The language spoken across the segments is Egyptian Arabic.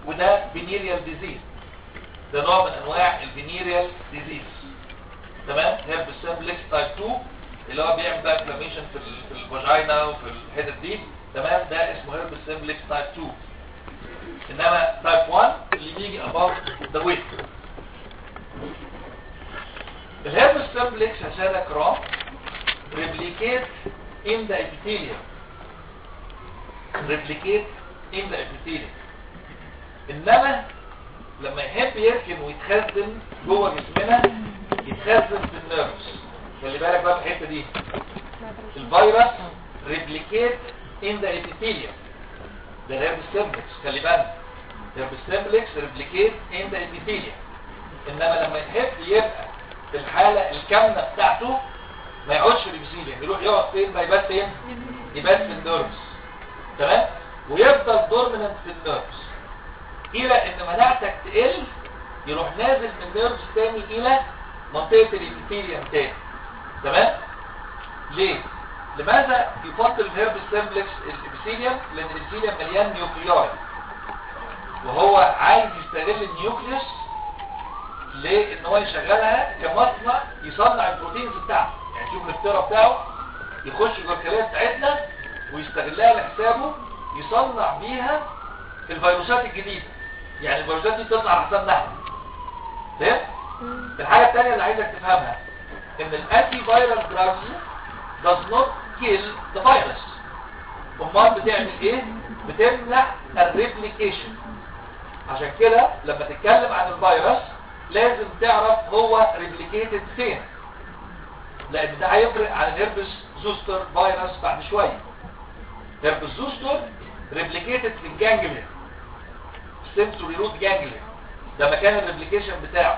وده فينيريال ديزيز ده نوع من انواع الفينيريال ديزيز تمام هيربس سيمبلكس تايب 2 اللي هو بيعمل بقى انفلاميشن في ال- في الفاجينا وفي الحتت دي تمام ده اسمه هيربس سيمبلكس تايب 2 انما تايب 1 اللي بيجي above the waist الهيربس سيمبلكس يا ساده كرام replicate in the epithelium replicate in the epithelium انما لما يحب يركن ويتخزن جوه جسمنا يتخزن في النيرفز خلي بالك بقى في الحته دي الفيروس ريبليكيت ان ذا epithelium ده هيربس سيمبلكس خلي بالك هيربس سيمبلكس ريبليكيت ان ذا epithelium انما لما يحب يبقى في الحاله الكامنه بتاعته ما يقعدش في الابيثيليوم يروح يقعد فين ما يبات فين يبات في النيرفز تمام ويفضل دورمننت في النيرفز الى ان مناعتك تقل يروح نازل من النيرفز تاني الى منطقه الابيثيليوم تاني تمام ليه لماذا يفضل الهيرب سيمبلكس الابيثيليوم لان الابيثيليوم مليان نيوكلياي وهو عايز يستغل النيوكليوس ليه ان هو يشغلها كمصنع يصنع البروتينز بتاعته يعني شوف الاختراع بتاعه يخش جوه الخليه بتاعتنا ويستغلها لحسابه يصنع بيها الفيروسات الجديده يعني الفيروسات دي بتطلع على حساب نحن فهمت؟ الحاجه الثانيه اللي عايزك تفهمها ان الانتي فايرال دراجز does not kill the virus امال بتعمل ايه بتمنع الريبليكيشن عشان كده لما تتكلم عن الفيروس لازم تعرف هو ريبليكيتد فين لان ده هيفرق عن الهربس زوستر فيروس بعد شويه هربس زوستر ريبليكيتد في الجانجليا سنسوري روت جانجليا ده مكان الريبليكيشن بتاعه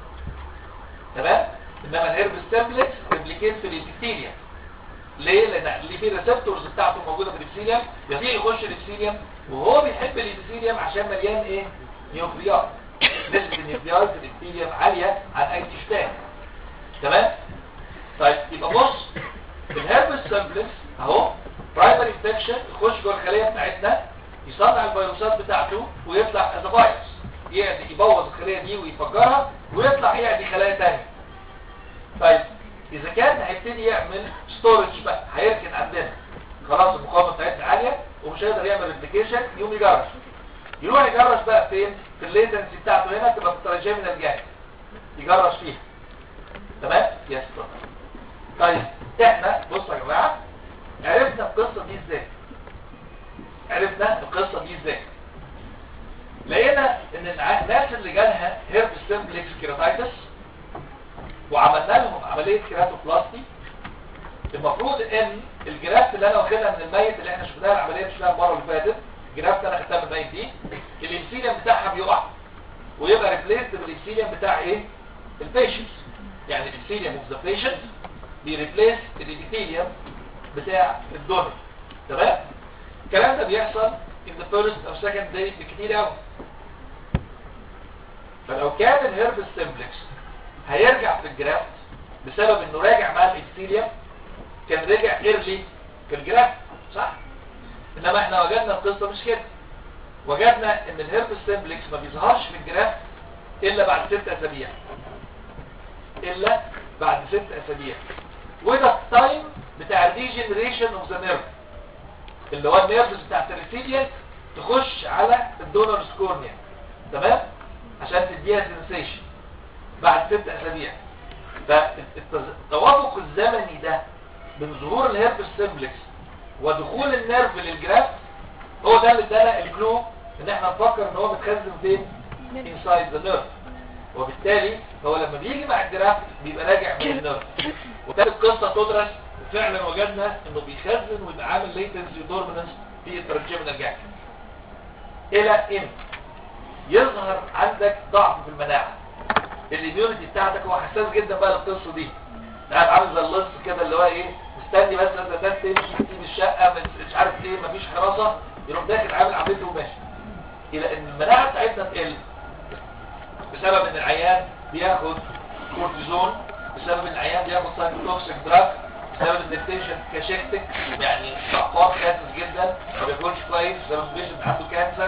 تمام انما الهربس تابلت ريبليكيت في الابيثيليوم ليه لان اللي فيه ريسبتورز بتاعته موجوده في الابيثيليوم يطيق يخش الابيثيليوم وهو بيحب الابيثيليوم عشان مليان ايه نيوكليار نسبه النيوكليار في الابيثيليوم عاليه عن اي تشتان تمام طيب يبقى بص الهربس سامبلكس اهو برايمري انفكشن يخش جوه الخليه بتاعتنا يصنع الفيروسات بتاعته ويطلع از فيروس يعدي يبوظ الخليه دي ويفجرها ويطلع يعدي خلايا ثانيه طيب اذا كان هيبتدي يعمل ستورج بقى هيركن عندنا خلاص المقاومه بتاعتنا عاليه ومش هيقدر يعمل ريبليكيشن يقوم يجرش يروح يجرش بقى فين في الليتنسي بتاعته هنا تبقى في التراجيمينال جاي يجرش فيها تمام يس طيب احنا بصوا يا جماعه عرفنا القصه دي ازاي عرفنا القصه دي ازاي لقينا ان الع- الناس اللي جالها هيرب سيمبلكس كيراتايتس وعملنا لهم عمليه كيراتوبلاستي المفروض ان الجرافت اللي انا واخدها من الميت اللي احنا شفناها العمليه اللي شفناها المره اللي فاتت الجرافت اللي انا خدتها من الميت دي الانسيليوم بتاعها بيقع ويبقى ريبليسد بالانسيليوم بتاع ايه البيشنتس يعني الانسيليوم اوف ذا بيشنت بيريبليس الابيثيليوم بتاع الدونر تمام الكلام ده بيحصل in the first or second day بكتير قوي فلو كان الهيرب سيمبلكس هيرجع في الجرافت بسبب انه راجع مع الابيثيليوم كان رجع ايرلي في الجرافت صح انما احنا وجدنا القصه مش كده وجدنا ان الهيرب سيمبلكس ما بيظهرش في الجرافت الا بعد ست اسابيع الا بعد ست اسابيع وده التايم بتاع الديجنريشن اوف ذا نيرف اللي هو النيرفز بتاعت الريسيديال تخش على الدونر سكورنيا تمام عشان تديها سنسيشن بعد ست اسابيع فالتوافق الزمني ده بين ظهور الهيرب سيمبلكس ودخول النيرف للجراف هو ده اللي ادانا الكلو ان احنا نفكر ان هو متخزن فين inside the nerve وبالتالي هو لما بيجي مع الجراف بيبقى راجع من النيرف وكانت القصه تدرس وفعلا وجدنا انه بيخزن ويبقى عامل ليتنسي دورمنس في الترجمنال جاك الى ان يظهر عندك ضعف في المناعه الاميونيتي بتاعتك هو حساس جدا بقى للقصه دي قاعد عامل زي اللص كده اللي هو ايه مستني بس لما الناس تمشي تسيب الشقه مش- مش عارف ايه مفيش حراسه يروح داخل عامل عملته وماشي الى ان المناعه بتاعتنا تقل بسبب ان العيان بياخد كورتيزون بسبب ان العيان بياخد سايكوتوكسيك دراج بسبب ان البيشنت كاشكتك يعني شقاق خاسس جدا ما بياكلش كويس بسبب البيشنت عنده كانسر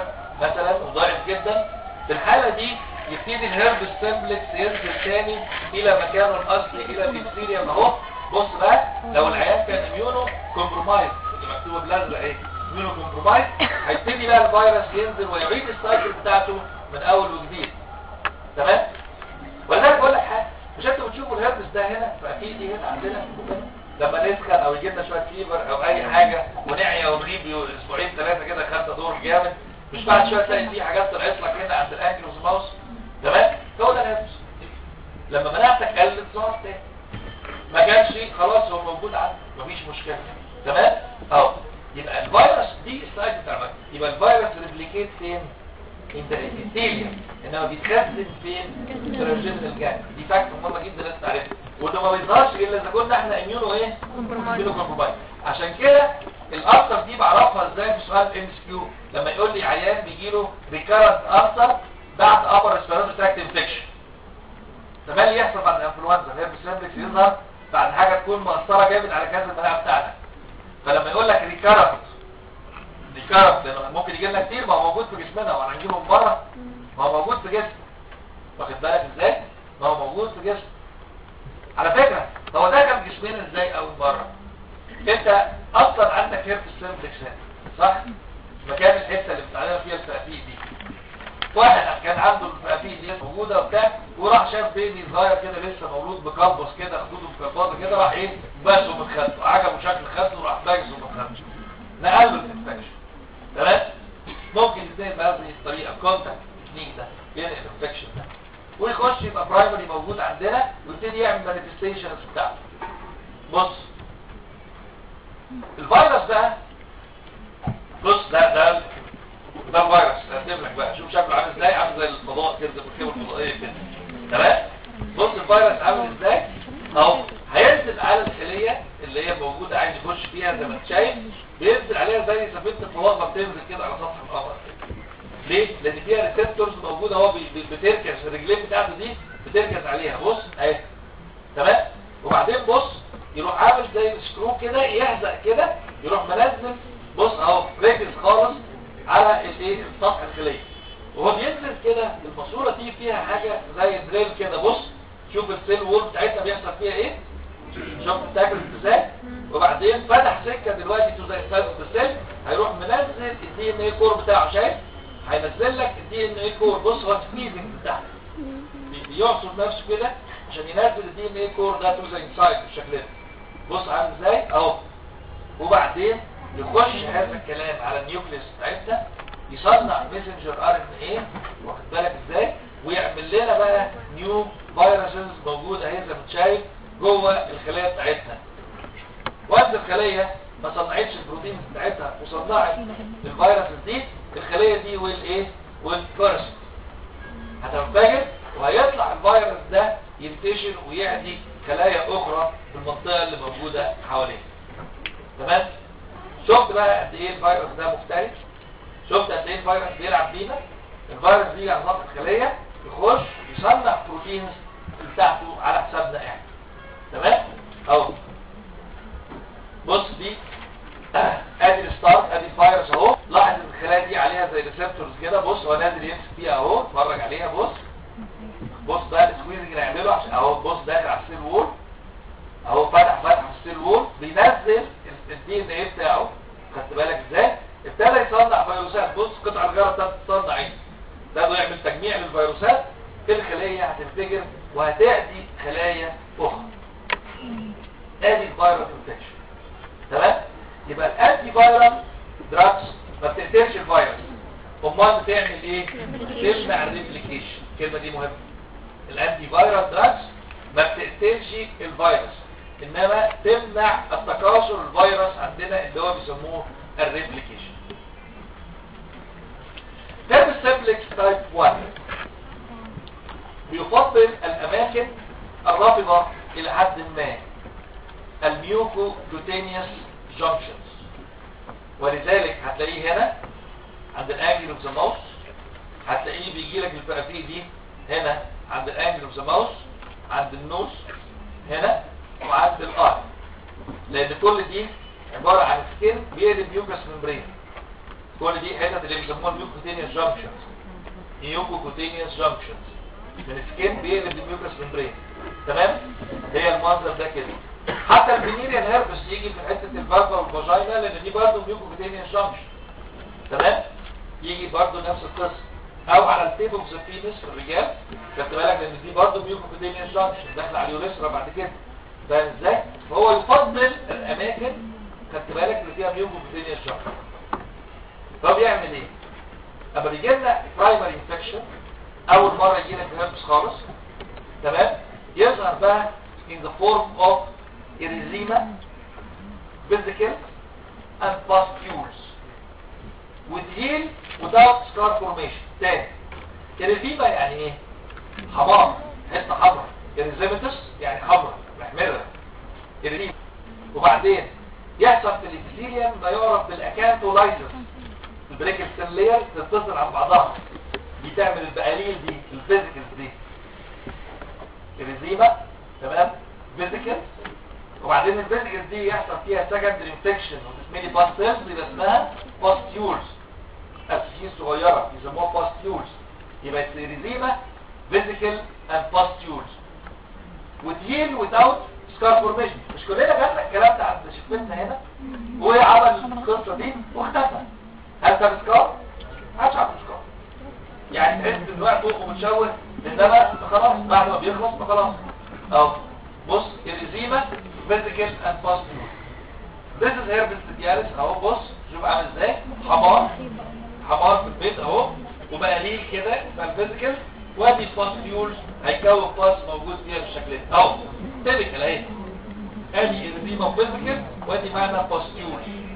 مثلا وضعف جدا في الحالة دي يبتدي الهيرب سيمبلكس ينزل تاني الى مكانه الاصلي الى الابثيليوم اهو بص بقى لو العيان كان اميونو كومبرومايز اللي مكتوبه بالازرق ايه اميونو كومبرومايز هيبتدي بقى الفيروس ينزل ويعيد السايكل بتاعته من اول وجديد تمام ولذلك بقول لك حاجه مش انتوا بتشوفوا الهربس ده هنا فاكيد دي هنا عندنا لما نسخن او يجي لنا شويه فيبر او اي حاجه ونعيا ونغيب اسبوعين ثلاثه كده خدنا دور جامد مش بعد شويه تلاقي في حاجات طلعت لك هنا عند الانكلوز ماوس تمام هو ده الهربس لما مناعتك قلت ظهر تاني ما كانش خلاص هو موجود عندك مفيش مشكله تمام اهو يبقى الفيروس دي السايت بتاع الفيروس يبقى الفيروس ريبليكيت فين انت الانتيليا انما بيتخزن فين في الريجنال جاند دي فاكت مهمه جدا لازم تعرفها وده ما بيظهرش الا اذا كنا احنا اميونو ايه اميونو كومبرومايز عشان كده الاثر دي بعرفها ازاي في سؤال ام اس كيو لما يقول لي عيان بيجي له ريكارنت اثر بعد ابر ريسبيراتوري تراكت انفكشن ده اللي يحصل بعد الانفلونزا الهيربس سيمبلكس يظهر بعد حاجه تكون مؤثره جامد على جهاز المناعه بتاعتك فلما يقول لك ريكارنت ريكارنت لانه ممكن يجي لنا كتير ما هو موجود في جسمنا وانا هنجيبه من بره ما هو موجود في جسم واخد بالك ازاي ما هو موجود في جسم على فكره هو ده كان جسمنا ازاي اول مره انت اصلا عندك هيربس سيمبلكس هنا صح مكان الحته اللي بتعلم فيها الفقفيق دي واحد كان عنده الفقفيق دي موجوده وبتاع وراح شاف بيبي صغير كده لسه مولود بكبص كده خدوده بكبصه كده راح ايه باسه من خده عجبه شكل خده وراح باجسه من خده نقل له الانفكشن تمام ممكن يتنقل بهذه الطريقه كونتاكت تكنيك ده ينقل الانفكشن ده ويخش يبقى برايمري موجود عندنا ويبتدي يعمل مانيفستيشنز بتاعته بص الفيروس ده بص ده ده ده فيروس هرتب لك بقى شوف شكله عامل ازاي عامل زي الفضاء كده زي الخيمه الفضائيه كده تمام بص الفيروس عامل ازاي اهو هينزل على الخليه اللي هي موجوده عايز يخش فيها زي ما انت شايف بينزل عليها زي سفينه الفضاء ما بتنزل كده على سطح القمر ليه؟ لان فيها ريسبتورز موجوده اهو بتركز الرجلين بتاعته دي بتركز عليها بص اهي تمام وبعدين بص يروح عامل زي السكرو كده يهزق كده يروح منزل بص اهو ركز خالص على الايه سطح الخليه وهو بينزل كده الماسوره دي فيها حاجه زي دريل كده بص شوف السيل وول بتاعتنا بيحصل فيها ايه شوف بتاكل ازاي وبعدين فتح سكه دلوقتي تو زي سايز السيل هيروح منزل الدي ان اي كور بتاعه شايف هينزل لك الدي ان اي كور بص هو سكويزنج بتاعه بيعصر نفسه كده عشان ينزل الدي ان اي كور ده تو زي سايز بالشكل ده بص عامل ازاي اهو وبعدين يخش هذا الكلام على النيوكليس بتاعتنا يصنع ميسنجر ار ان ايه واخد بالك ازاي ويعمل لنا بقى نيو فيروسز موجوده اهي زي ما انت شايف جوه الخلايا بتاعتنا وقت الخليه ما صنعتش البروتين بتاعتها وصنعت الفيروسز دي الخليه دي والايه والفيروس هتنفجر وهيطلع الفيروس ده ينتشر ويعدي خلايا اخرى في المنطقه اللي موجوده حواليه تمام شفت بقى قد ايه الفيروس ده مفترس شفت قد ايه الفيروس بيلعب بينا الفيروس بيجي على سطح الخليه يخش يصنع بروتينز بتاعته على حسابنا احنا تمام اهو بص دي ادي الستارت ادي الفيروس اهو لاحظ ان الخلايا دي عليها زي ريسبتورز كده بص هو نازل يمسك فيها اهو اتفرج عليها بص بص ده السكويزنج اللي هيعمله عشان اهو بص داخل على السيل وول اهو فتح فتح السيل وول بينزل الدي ان ايه بتاعه خدت بالك ازاي ابتدى يصنع فيروسات بص قطع الغيره بتاعته تصنع ايه ده بيعمل تجميع للفيروسات الخليه هتنفجر وهتأتي خلايا اخرى ادي الفيروس انفكشن تمام يبقى الانتي فايرال دراجز ما بتقتلش الفيروس امال بتعمل ايه تمنع الريبليكيشن الكلمه دي مهمه الانتي فايرال دراجز ما بتقتلش الفيروس انما تمنع التكاثر الفيروس عندنا اللي هو بيسموه الريبليكيشن ده السبلكس تايب 1 بيفضل الاماكن الرافضه الى حد ما الميوكو كوتينيوس جانكشنز ولذلك هتلاقيه هنا عند الانجل اوف ذا ماوس هتلاقيه بيجي لك الفرافيه دي هنا عند الانجل اوف ذا ماوس عند النوز هنا وعند الاي لان كل دي عباره عن سكين بيقلب ميوكس ممبرين كل دي حتت اللي بيسموها الميوكوتينيوس جانكشنز ميوكوتينيوس جانكشنز من السكين بيقلب الميوكس ممبرين تمام هي المنظر ده كده حتى الفينيريال هيربس يجي في حته الفالفا والفاجينا لان دي برضه ميوكوتينيوس جانكشن تمام يجي برضه نفس القصه او على التيب اوف سفينس في الرجال خدت بالك لان دي برضه ميوكوتينيوس جانكشن داخله على اليوريثرا بعد كده فاهم ازاي فهو يفضل الاماكن خدت بالك اللي فيها ميوكوتينيوس جانكشن فهو بيعمل ايه اما بيجي لنا برايمري انفكشن اول مره يجي لك هيربس خالص تمام يظهر بقى in the form of erythema physical and pustules with heal without scar formation تاني erythema يعني ايه حمار حته حمراء erythematous يعني حمراء محمره erythema وبعدين يحصل في الابثيليوم ما يعرف بالاكانتولايزس البريكل سيلير تتصل عن بعضها دي تعمل البقاليل دي الفيزيكالز دي الريزيما تمام فيزيكال وبعدين الفيزيكالز دي يحصل فيها سكندري انفكشن وتسميني باستيلز يبقى اسمها باستيولز اسفين صغيره يسموها باستيولز يبقى الريزيما فيزيكال اند باستيولز وتهيل without سكار فورميشن مش كلنا جاتنا الكلام ده عند شفتنا هنا وعمل القصه دي واختفى هل كان سكار؟ ما حدش عارف سكار يعني تحس ان واحد فوق متشوه انما خلاص بعد ما بيخلص فخلاص اهو بص الريزيما فيزيكال اند باستيول This is herpes tibialis اهو بص شوف عامل ازاي حمار حمار في البيت اهو وبقليل كده فالفيزيكال وادي باستيول هيكون باس موجود فيها بالشكل ده اهو تيبيكال اهي ادي الريزيما فيزيكال وادي معنى باستيول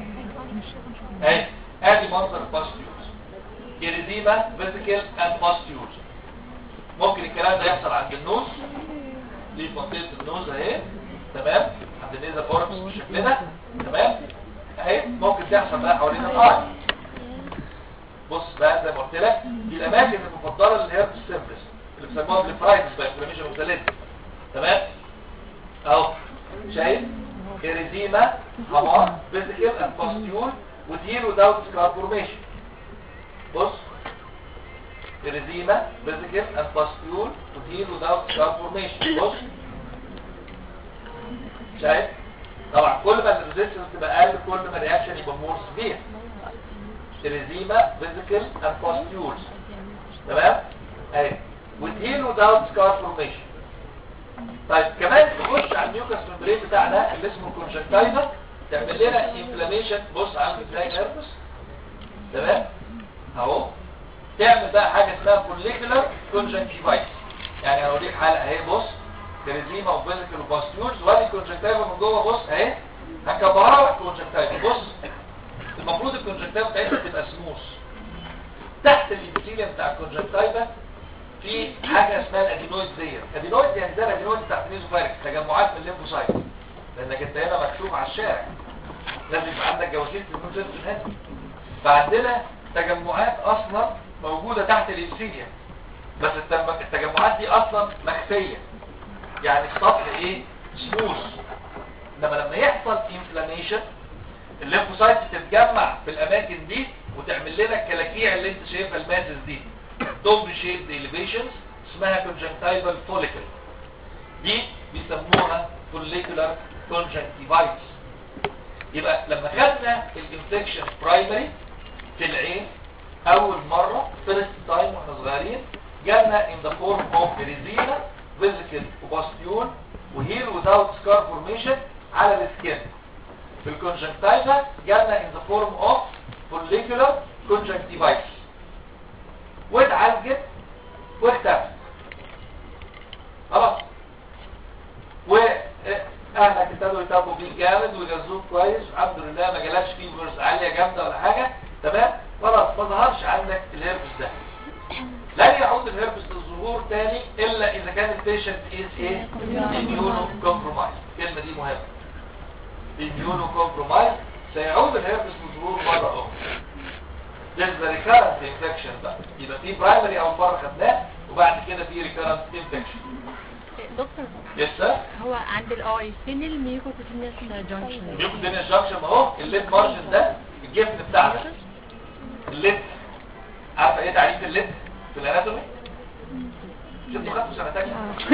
اهي ادي منظر باستيول إريديما فيزيكال اند باستيول ممكن الكلام ده يحصل عند النوز دي منطقه النوز اهي تمام عند النيزا فورمس بالشكل ده تمام اهي ممكن تحصل بقى حوالين الاي بص بقى زي ما قلت لك دي الاماكن المفضله للهيرب سيمبلس اللي بيسموها بليفرايتس بقى انفلاميشن اوف ذا ليد تمام اهو شايف إريديما حمار فيزيكال اند باستيول وتهيل without scar formation بص erythema vesicle and pustule to heal without scar formation بص شايف طبعا كل ما الريزيستنس تبقى اقل كل ما الرياكشن يبقى مور سبير erythema vesicle and pustules تمام اهي وتهيل without scar formation طيب كمان تخش على الميوكس ممبرين بتاعنا اللي اسمه كونجكتايفا تعمل لنا انفلاميشن بص عامل ازاي هيربس تمام اهو تعمل بقى حاجه اسمها فوليكولار كونجكتيفايتس يعني هوريك حلقه اهي بص كريزيما وفيزيكال وباستيولز وادي كونجكتيفا من جوه بص اهي هكبرها كونجكتيفا بص المفروض الكونجكتيفا بتاعتها تبقى سموث تحت الابيثيليوم بتاع الكونجكتيفا في حاجه اسمها الادينويد زير الادينويد يعني زي الادينويد بتاعت النيزوفاريك تجمعات من الليمفوسايت لانك انت هنا مكشوف على الشارع لازم يبقى عندك جواسيس تكون سيستم هنا فعندنا تجمعات اصلا موجودة تحت الانسيليا بس التم- التجمعات دي اصلا مخفية يعني السطح ايه سموث انما لما يحصل انفلاميشن الليمفوسايت تتجمع في الاماكن دي وتعمل لنا الكلاكيع اللي انت شايفها المازز دي دوم شيب اليفيشنز اسمها كونجنكتيفال فوليكل دي بيسموها فوليكولار كونجنكتيفايتس يبقى لما خدنا الانفكشن برايمري في العين اول مرة فيرست تايم واحنا صغيرين جالنا in the form of erythema vesicle وباستيول وهيل without scar formation على السكين في الكونجنكتيفا جالنا in the form of follicular conjunctivitis واتعالجت واختفت خلاص واهلك ابتدوا يتابعوا بيه جامد ويجازوه كويس الحمد لله ما جالكش فيبرز عاليه جامده ولا حاجه تمام خلاص ما ظهرش عندك الهربس ده لن يعود الهربس للظهور تاني الا اذا كان البيشنت از ايه اميونو كومبرومايز الكلمه دي مهمه اميونو كومبرومايز سيعود الهربس للظهور مره اخرى This is the recurrent infection بقى يبقى في برايمري اول مره خدناه وبعد كده في recurrent infection دكتور yes sir هو عند الاي فين الميوكوتينيوس جانكشن نيوكو دينيا جانكشن اهو الليد مارجن ده الجفن بتاعنا الليد عارفه ايه تعريف الليد في الاناتومي شفتوا خدتوا سنه ثانيه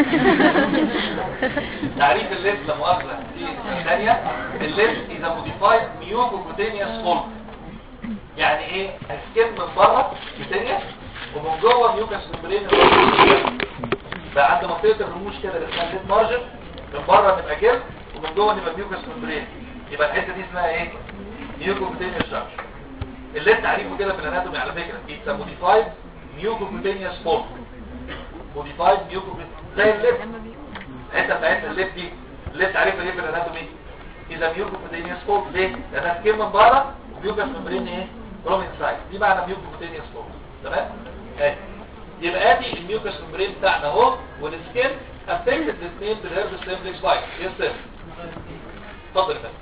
تعريف الليد لا مؤاخذه في سنه ثانيه الليد is a modified mucocutaneous mold يعني ايه هسكيب من بره كوتينيوس ومن جوه ميوكس ممبرين بقى عند منطقه الرموش كده اللي اسمها الليد مارجن من بره نبقى جلد ومن جوه نبقى ميوكس ممبرين يبقى الحته دي اسمها ايه ميوكوكوتينيوس ستراكشر اللي تعريفه كده في الاناتومي على فكره it's a modified mucocutaneous mold modified mucocutaneous زي الليد الحته بتاعتنا الليد دي الليد تعريفها ايه في الاناتومي اذا ميوكوكوتينيوس فولد ليه؟ لانها سكين من بره وميوكس ممبرين ايه؟ برومين سايد دي معنى ميوكوكوتينيوس فولد تمام؟ اهي يبقى ادي الميوكس ممبرين بتاعنا اهو والسكين افكتد الاثنين بالهيرب سيمبلكس فايروس يس اتفضل يا فندم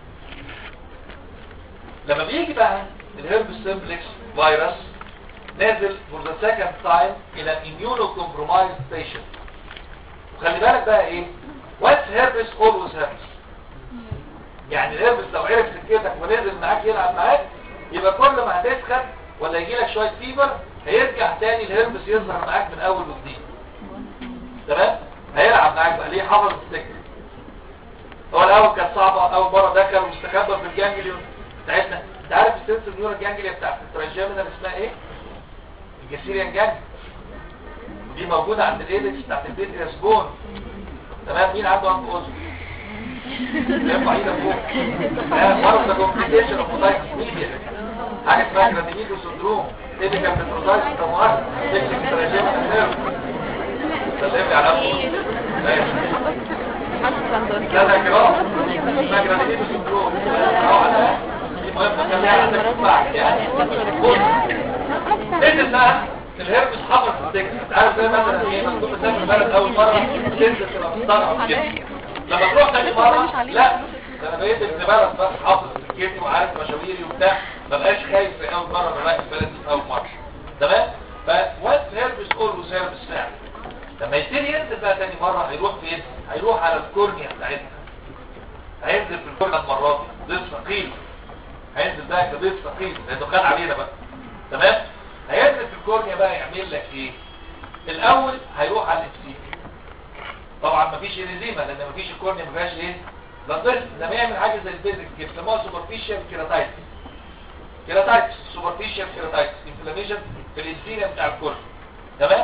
لما بيجي بقى الهيرب سيمبلكس فيروس نازل for the second time الى immunocompromised patient وخلي بالك بقى ايه what's herpes always herpes يعني الهربس لو عرف سكتك ونزل معاك يلعب معاك يبقى كل ما هتسخن ولا يجي لك شويه فيبر هيرجع تاني الهربس يظهر معاك من اول وجديد تمام هيلعب معاك بقى ليه حفظ السكه هو الاول كانت صعبه اول مره دخل واستخبى في الجانجليون بتاعتنا انت عارف السنس نيورال جانجليا بتاعت الترانجيمينال اسمها ايه الجسيريان جانج ودي موجوده عند الايدكس بتاعت البيترياس بون تمام مين عنده عنده اوزو يرفع ايدك فوق مرض ده كومبليكيشن اوف موتايتس ميديا حاجه اسمها جرادينيتو سندروم ايه اللي كان بتروتايتس كمؤثر تكتب تراجم النيرف سلمي على نفسه لا لا كرام اسمها جرادينيتو سندروم او على دي مهمه كمان عندك تسمع يعني ايه ده الهربس حفظ السكت عارف زي مثلا ايه مكتوب قدام البلد اول مره تنزل تبقى مصطلح كده لما تروح تاني مرة لا ده انا بقيت ابن بلد بس حافظ سكتي وعارف مشاويري وبتاع ما بقاش خايف في اول مرة بلاقي البلد دي في اول مرة تمام فوات هيربس اولوز هيربس فعلا لما يبتدي ينزل بقى تاني مرة هيروح فين؟ هيروح على الكورنيا بتاعتنا هينزل في الكورنيا المرة دي ضيف ثقيل هينزل بقى كضيف ثقيل لانه خد علينا بقى تمام هينزل في الكورنيا بقى يعمل لك ايه الاول هيروح على الابسيك طبعا مفيش انزيمه لان مفيش الكورنيا ما فيهاش ايه بطل لما يعمل حاجه زي البيزك كده بيسموها سوبرفيشال كيراتايتس كيراتايتس سوبرفيشال كيراتايتس انفلاميشن في الانسينا بتاع الكورنيا تمام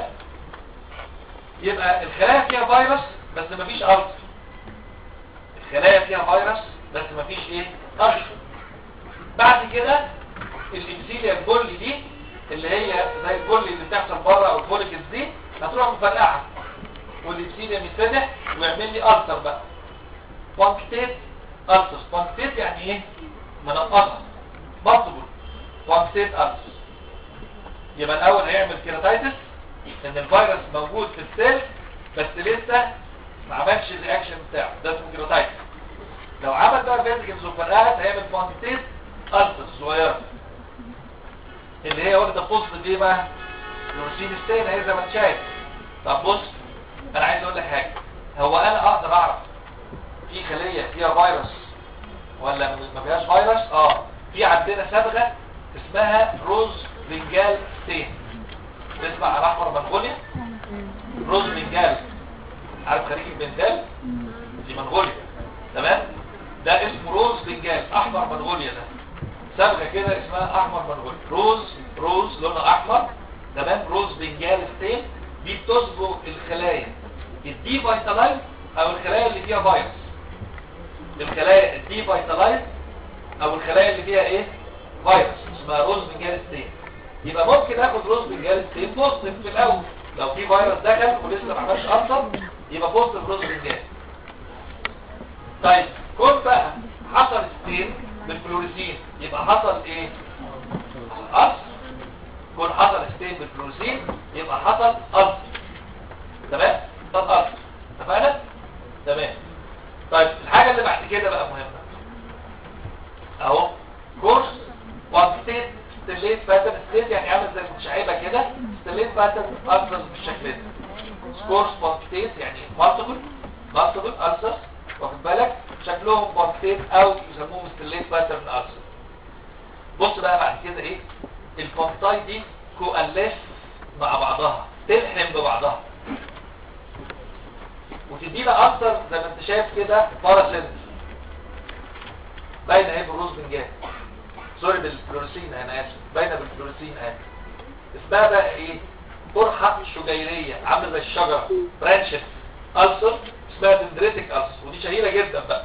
يبقى الخلايا فيها فيروس بس مفيش ارض الخلايا فيها فيروس بس مفيش ايه ارض بعد كده الانسيليا البولي دي اللي هي زي البولي اللي بتحصل بره او الفوليكس دي هتروح مفرقعه والابسيليوم يتفتح ويعمل لي ألسر بقى بانكتيت ألسر بانكتيت يعني ايه منقصة مطبول بانكتيت ألسر يبقى الأول هيعمل كيراتايتس ان الفيروس موجود في السيل بس لسه ما عملش الرياكشن بتاعه ده اسمه كيراتايتس لو عمل بقى فيزيكلز وفرقعت هيعمل بانكتيت ألسر صغيرة اللي هي واخده بوست ايه بقى الروسين ستين هي زي ما انت شايف طب بص انا عايز اقول لك حاجه هو انا اقدر اعرف في خليه فيها فيروس ولا ما فيهاش فيروس اه في عندنا صبغه اسمها روز بنجال ستين تسمع على احمر منغوليا روز بنجال عارف خليج البنجال دي منغوليا تمام ده اسمه روز بنجال احمر منغوليا ده صبغه كده اسمها احمر منغوليا روز روز لونها احمر تمام روز بنجال ستين دي بتصبغ الخلايا الدي فيتالايز او الخلايا اللي فيها فيروس الخلايا الدي فيتالايز او الخلايا اللي فيها ايه فيروس اسمها روز بنجال ستين يبقى ممكن اخد روز بنجال ستين بوزيتيف في الاول لو في فيروس دخل ولسه ما عملش اثر يبقى بوزيتيف روز بنجال طيب كون بقى حصل ستين بالفلوريسين يبقى حصل ايه اثر كون حصل ستين بالفلوريسين يبقى حصل اثر تمام ده الاصل اتفقنا تمام طيب الحاجه اللي بعد كده بقى مهمه اهو كورس وانتيت ستيليت باترن ستيت يعني عامل زي المتشعبه كده ستيليت باترن افضل بالشكل ده كورس بانتيت يعني مالتيبل مالتيبل ألسرز واخد بالك شكلهم بانتيت او يسموهم ستيليت باترن ألسر بص بقى بعد كده ايه البونتاي دي كواليس مع بعضها تلحم ببعضها وتدينا اكتر زي ما انت شايف كده باراسنت باينه اهي بالروز بنجان سوري بالفلوريسين انا اسف باينه بالفلوريسين اهي اسمها بقى ايه قرحه شجيريه عامله زي الشجره برانشز ألسر اسمها دندريتك ألسر ودي شهيره جدا بقى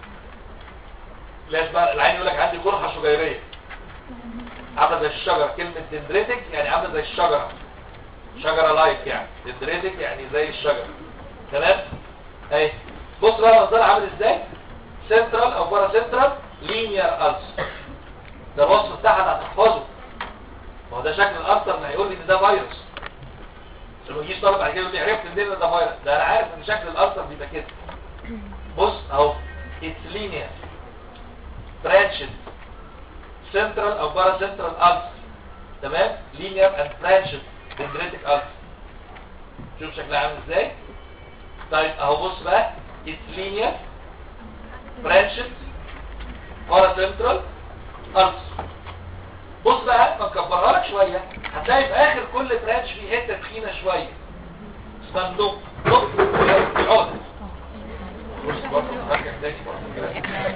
ليش بقى العين يقول لك عندي قرحه شجيريه عامله زي الشجره كلمه دندريتك يعني عامله زي الشجره شجره لايك يعني دندريتك يعني زي الشجره تمام اهي بص بقى منظرها عامل ازاي سنترال او بارا سنترال لينير ألسر ده الوصف بتاعها هتحفظه ما هو ده شكل الألسر اللي هيقول لي ان ده فيروس لما يجيش طالب بعد كده يقول لي عرفت منين ان ده فيروس ده انا عارف ان شكل الألسر بيبقى كده بص اهو اتس لينير برانشد سنترال او بارا سنترال ألسر تمام لينير اند برانشد دندريتك ألسر شوف شكلها عامل ازاي طيب اهو بص بقى اتس لينير برانشد بارا سنترال ألسر بص بقى ما نكبرها لك شوية هتلاقي في اخر كل برانش فيه حتة تخينة شوية اسمها النوب نوب يقعد بص برضه مركز تاني برضه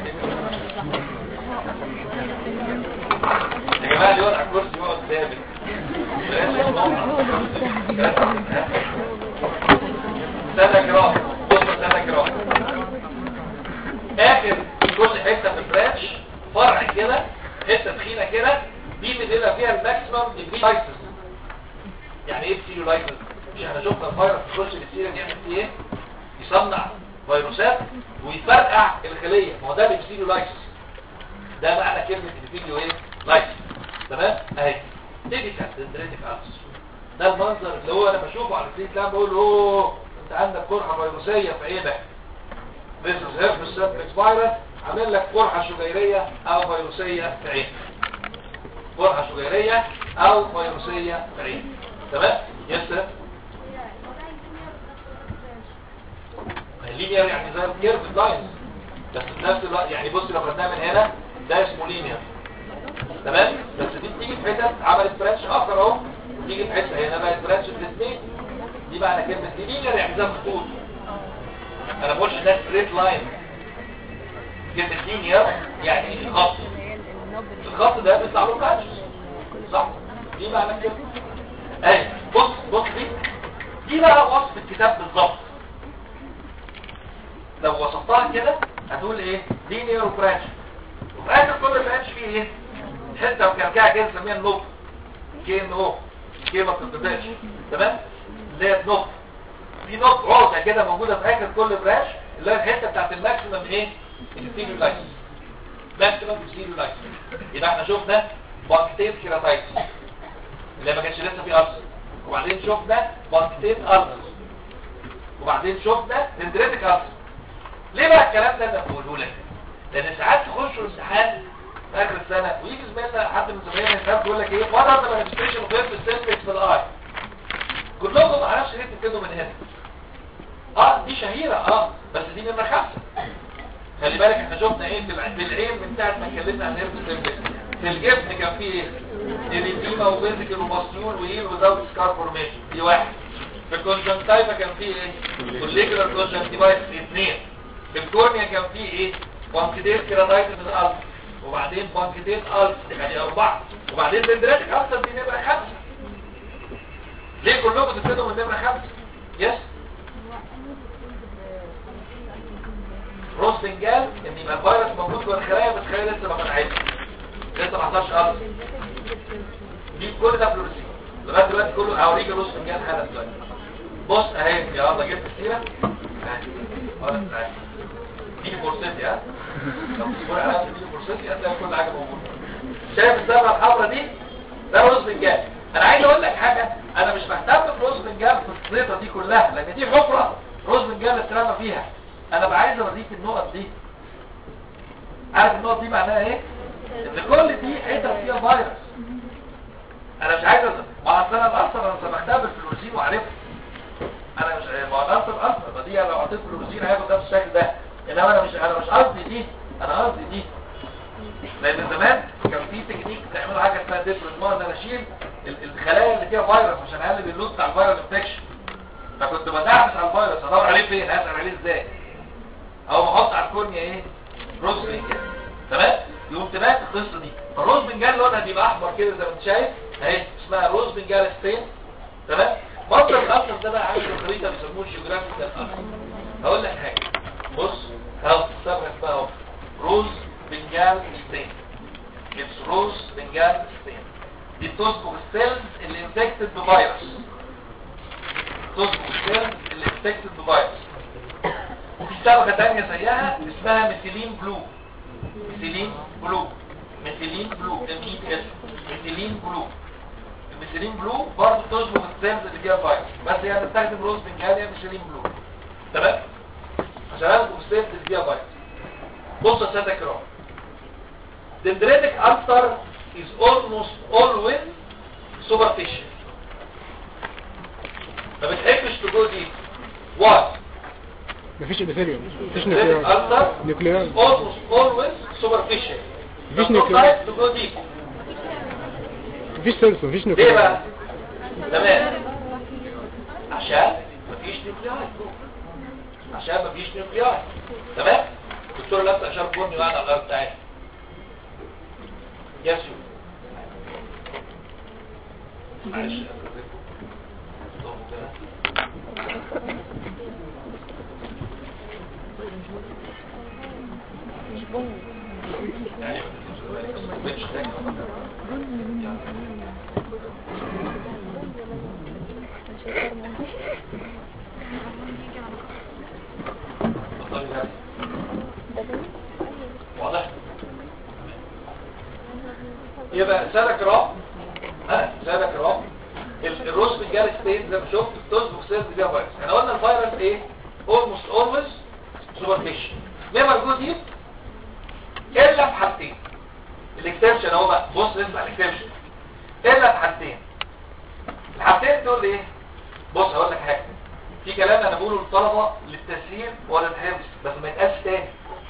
يا جماعة اللي يقعد على الكرسي يقعد ثابت استنى جراح بص استنى جراح اخر كل حتة في البرانش فرع كده حته تخينه كده دي اللي بيبقى فيها الماكسيمم ديجري لايسنس يعني ايه سيلولايسنس مش احنا شفنا الفيروس بيخش السيرم يعمل فيه ايه يصنع فيروسات ويفرقع الخليه ما هو ده السيلولايسنس ده معنى كلمه الفيديو ايه لايسنس تمام اهي تيبيكال دندريتك الس ده المنظر اللي هو انا بشوفه على الفيس لاب بقول اوه انت عندك قرحه فيروسيه في عينك This is herpes simplex virus عامل لك قرحة شجيرية او فيروسية في عين قرحة شجيرية او فيروسية في عين تمام يسر اللينير يعني زي الكيرف داينز بس في نفس الوقت يعني بص لو خدناها من هنا ده اسمه لينير تمام بس دي بتيجي في حتت عملت برانش اخر اهو وتيجي في حته هنا بقت برانش الاثنين دي معنى كلمه دي لينير يعني زي الخطوط انا بقولش ده ستريت لاين كلمة لينير يعني خط الخط ده بيطلع له برانش صح دي معنى كده اهي بص بص دي دي بقى وصف الكتاب بالظبط لو وصفتها كده هتقول ايه لينير وبرانش وفي اخر كل برانش فيه ايه حته مكركعه كده نسميها النوب كي ان او كي ما بتتقطعش تمام اللي هي النوب في نوب عرضه كده موجوده في اخر كل برانش اللي هي الحته بتاعت الماكسيمم ايه السيلولايتس ماكسيمم السيلولايتس يبقى احنا شفنا بانكتين كيراتايتس اللي ما كانش لسه في ألسر وبعدين شفنا بانكتين ألسر وبعدين شفنا دندريتك ألسر ليه بقى الكلام ده انا بقوله لك لان ساعات تخشوا امتحان في اخر السنه ويجي زميلنا حد من زمايلنا يخاف يقول لك ايه وات ار ذا مانيفستيشن اوف هيرب سيمبلكس في الاي كلكم ما اعرفش ليه تبتدوا من هنا اه دي شهيره اه بس دي نمره خمسه خلي بالك احنا شفنا ايه في الع- في العين من ساعه ما اتكلمنا عن هيرب سيمبلكس في الجسم كان فيه ايه اريديما وفيزيكال وماسيول وهيل وزاوت سكار فورميشن دي واحد في الكونجنتايفا كان فيه ايه كوليكولار كونجنتيفايتس اثنين في الكورنيا كان فيه ايه بانكيديت كيراتايتس من الارض وبعدين بانكيديت الف يعني اربعه وبعدين دندريتك اكتر دي نمره خمسه ليه كلكم تبتدوا من نمره خمسه يس روس بنجال ان يبقى الفيروس موجود جوه الخلايا بس الخلايا لسه ما فتحتش لسه ما حصلش ارض دي كل ده فلوريسين لغايه دلوقتي كله هوريك روس بنجال حالا دلوقتي بص اهي يا الله جبت السيره اهي خلاص تعالى دي فرصتي ها لو تقول على دي فرصتي هتلاقي كل حاجه موجوده شايف الزرعه الحمراء دي ده رز بنجان انا عايز اقول لك حاجه انا مش مهتم برز بنجان في الخريطه دي كلها لان دي حفره رز بنجان اترمى فيها انا بقى عايز اوريك النقط دي عارف النقط دي معناها ايه ان كل دي حتت فيها فيروس انا مش عايز أز- ما اصل انا الاثر انا سمحتها بالفلوسين وعرفت انا مش ما هو الاثر اصلا ما دي لو حطيت فلوسين هياخد نفس الشكل ده انما انا مش انا مش قصدي دي انا قصدي دي لان زمان كان في تكنيك تعملوا حاجه اسمها ديفرنت ان انا اشيل ال- الخلايا اللي فيها فيروس عشان اقلل اللود بتاع الفيروس انفكشن فكنت بدعبس على الفيروس ادور عليه فين هسال عليه ازاي او ما احط على الكورنيا ايه روز بنجان تمام يقوم تبان القصه دي فالروز بنجان لونها بيبقى احمر كده زي ما انت شايف اهي اسمها روز بنجان ستين تمام مصدر الاثر ده بقى عامل خريطه بيسموه جيوغرافيكال اثر هقول لك حاجه بص اهو استبرك بقى اهو روز بنجال ستين اتس روز بنجال ستين دي بتصبغ السيلز اللي انفكتد بفيروس تصبغ السيلز اللي انفكتد بفيروس وفي صبغه ثانيه زيها اسمها ميثيلين بلو ميثيلين بلو ميثيلين بلو ام اي بي اس ميثيلين بلو الميثيلين بلو برضه تصبغ السيلز اللي فيها فيروس بس هي بتستخدم روز بنجاليا ميثيلين بلو تمام عشان اصبغ السيلز اللي فيها فيروس بص يا ساده كرام dendritic ulcer is almost always superficial ما بتحبش تقول دي why مفيش ابيثيليوم مفيش dendritic نيوكليار ulcer نيوكليار is almost always superficial مفيش Don't نيوكليار. like to go deep. مفيش سيلز مفيش ليه نيوكليار بقى تمام عشان مفيش نيوكليار عشان مفيش نيوكليار تمام الدكتور لابس اشار بني وقاعد على الارض بتاعتي يسو معلش يعني مش واضح يبقى سادة كرام ها سادة كرام ال- الروس بالجال ستين زي ما شفت بتصبغ سيلز فيها فيروس احنا قلنا الفيروس ايه almost always superficial never go deep الا في حالتين الاكسبشن اهو بقى بص اسمع الاكسبشن الا في حالتين الحالتين دول ايه بص هقول لك حاجه في كلام انا بقوله للطلبه للتسهيل ولا الحفظ بس ما يتقالش تاني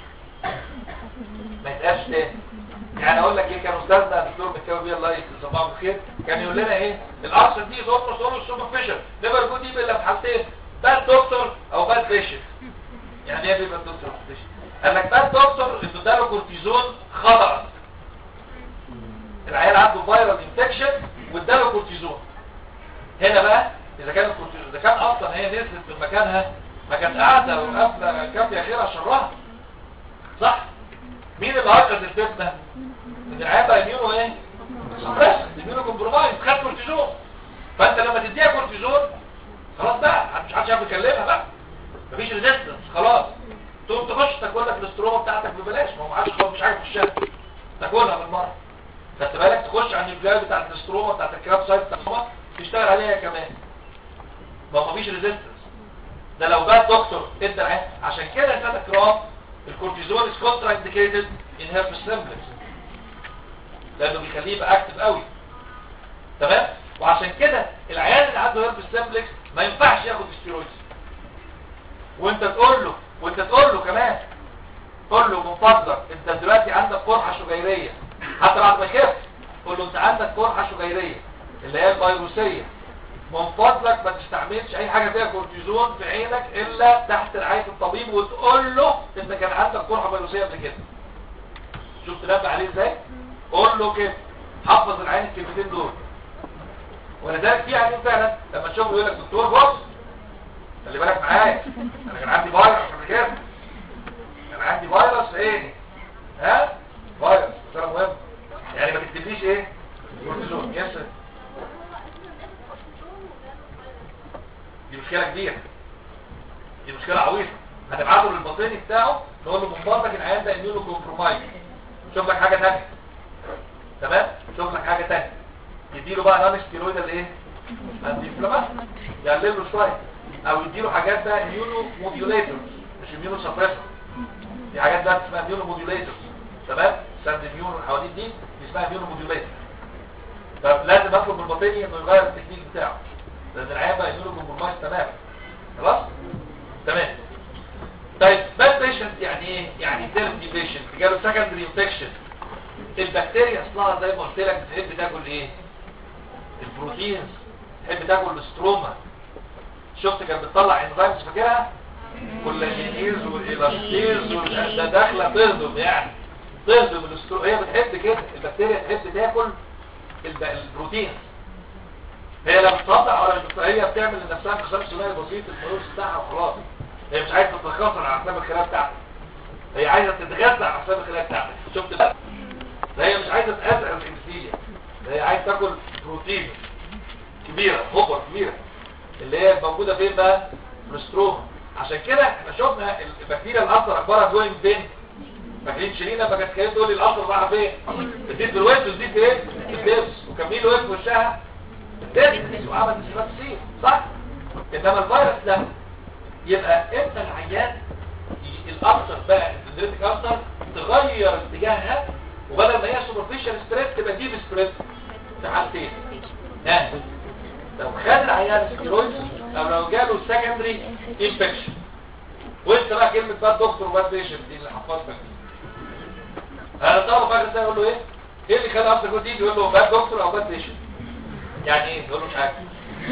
ما يتقالش تاني يعني اقول لك ايه كان استاذنا الدكتور مكاوي بيه الله يصبحه بالخير كان يقول لنا ايه الارشر دي زور صور سوبر فيشر نيفر جو دي الا في حالتين باد دكتور او باد بيشنت يعني ايه باد دكتور بيشنت قال لك باد دكتور انه اداله كورتيزون خطأ العيال عنده فيرال انفكشن واداله كورتيزون هنا بقى اذا كان الكورتيزون اذا كان اصلا هي نزلت من مكانها ما كانت قاعده وقافله كافيه خيرها شرها صح مين اللي هيقظ الفتنه ان العيال بقى يمينه ايه سبريس يمينه كومبرومايز خد كورتيزون فانت لما تديها كورتيزون خلاص بقى مش حدش عارف يكلمها بقى مفيش ريزيستنس خلاص تقوم تخش تاكل لك الاستروما بتاعتك ببلاش ما هو معاش خلاص مش عارف تشتغل تاكلها بالمره خدت بالك تخش على النيوكليار بتاعت الاستروما بتاعت الكراب سايت بتاعت الاستروما تشتغل عليها كمان ما هو مفيش ريزيستنس ده لو جه دكتور ادى العين عشان كده يا ساده كرام الكورتيزون از كونترا انديكيتد ان هيربس سيمبلكس لانه بيخليه يبقى اكتف قوي تمام وعشان كده العيان اللي عنده هيربس سيمبلكس ما ينفعش ياخد ستيرويدز وانت تقول له وانت تقول له كمان قول له من فضلك انت دلوقتي عندك قرحه شجيريه حتى بعد ما خف قول له انت عندك قرحه شجيريه اللي هي الفيروسيه من فضلك ما تستعملش اي حاجه فيها كورتيزون في عينك الا تحت رعايه الطبيب وتقول له ان كان عندك قرحه فيروسيه قبل كده شفت نبه عليه ازاي قول له كده حفظ العين الكلمتين دول ولذلك في عيانين فعلا لما تشوفه يقول لك دكتور بص خلي بالك معايا انا كان عندي فيروس قبل كده كان عندي فيروس في عيني ها فيروس ده مهم يعني ما تكتبليش ايه كورتيزون يس دي مشكله كبيره دي مشكله عويصه هنبعته للباطني بتاعه نقول له من فضلك العيان ده اميونو كومبرومايز شوف لك حاجه ثانيه تمام شوف لك حاجه ثانيه يديله بقى نون ستيرويدال ايه انتي انفلاماتوري يقلل له شويه او يديله حاجات بقى اميونو موديوليتورز مش اميونو سبريسور دي حاجات بقى اسمها اميونو موديوليتورز تمام ساند اميونو الحواديت دي اسمها اميونو موديوليتور فلازم اطلب من الباطني انه يغير التكنيك بتاعه لان العيان بقى يديله كومبرومايز تماما خلاص تمام طيب باد بيشنت يعني ايه يعني تيرمي بيشنت جاله سكندري انفكشن البكتيريا اصلها زي ما قلت لك بتحب تاكل ايه البروتينز تحب تاكل الستروما شفت كانت بتطلع انزيمز فاكرها كولاجينيز والالاستيز وال- ده داخله تهضم يعني تهضم الاستروما هي بتحب كده البكتيريا تحب تاكل الب- البروتينز هي لا بتطلع ولا بت- هي بتعمل لنفسها انقسام ثنائي بسيط الفلوس بتاعها وخلاص هي مش عايزه تتكاثر على حساب الخلايا بتاعتها هي عايزه تتغذى على حساب الخلايا بتاعتها شفت بقى ده هي مش عايزه تأذى الانسولين ده هي عايزه تاكل بروتين كبيره هوبر كبيره اللي هي موجوده فين بقى في الاستروما عشان كده احنا شفنا البكتيريا الاثر اخبارها جوين فين فاكرين شيرين لما كانت كانت تقول لي الاثر راح فين اديت بالويت وديت فين الدبس وكميل وقف في وشها الدبس وعمل سيرابسين صح انما الفيروس ده يبقى امتى العيان ي- الاثر بقى الدندريتك اثر تغير اتجاهها وبدل ما هي سوبرفيشال ستريس تبقى ديب ستريس في حالتين ها لو خد العيان ستيرويدز او لو جاله سكندري انفكشن وانت بقى كلمه بقى دكتور وباد بيشنت دي اللي حفظتك دي انا طبعا فاكر ده يقول له ايه ايه اللي خلى اصلا يقول دي يقول له باد دكتور او باد بيشنت يعني ايه يقول له مش عارف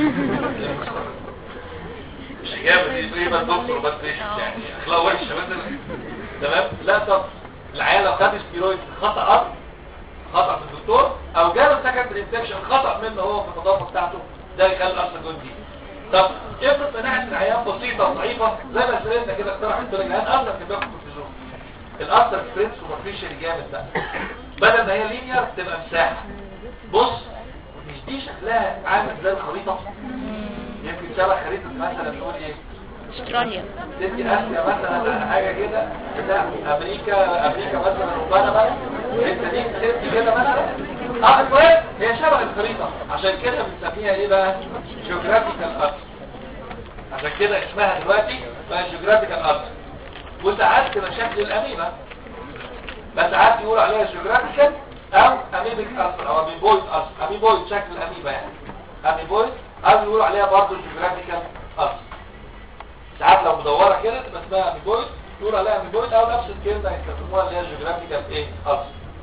مش اجابه دي ايه باد دكتور وباد بيشنت يعني اخلاق وحشه مثلا تمام لا طب العيال لو خد ستيرويد خطا خطا من الدكتور او جاله سكندري انفكشن خطا منه هو في النظافه بتاعته ده يخلي الاصل جندي طب افرض مناعه العيان بسيطه ضعيفه زي ما سيدنا كده اقترح الدكتور العيان اصلا كان بياخد كورتيزون الاثر سبريد سوبرفيشال جامد بقى بدل ما هي لينير تبقى مساحه بص مش دي شكلها عامل زي الخريطه يمكن شبه خريطه مثلا نقول ايه استراليا تدي اسيا مثلا ولا حاجه كده بتاع امريكا امريكا مثلا وبنما انت دي تدي كده مثلا اه المهم هي شبه الخريطه عشان كده بنسميها ايه بقى جيوغرافيكال ارت عشان كده اسمها دلوقتي بقى جيوغرافيكال ارت وساعات تبقى شكل الاميبا بس ساعات يقولوا عليها جيوغرافيكال او اميبيك ارثر او اميبويد ارثر اميبويد شكل الاميبا يعني اميبويد او يقولوا عليها برضه جيوغرافيكال ارثر ساعات لو مدوره كده تبقى اسمها اميبويد يقول عليها اميبويد او نفس الكلمه يستخدموها اللي هي جيوغرافيكال ايه ارثر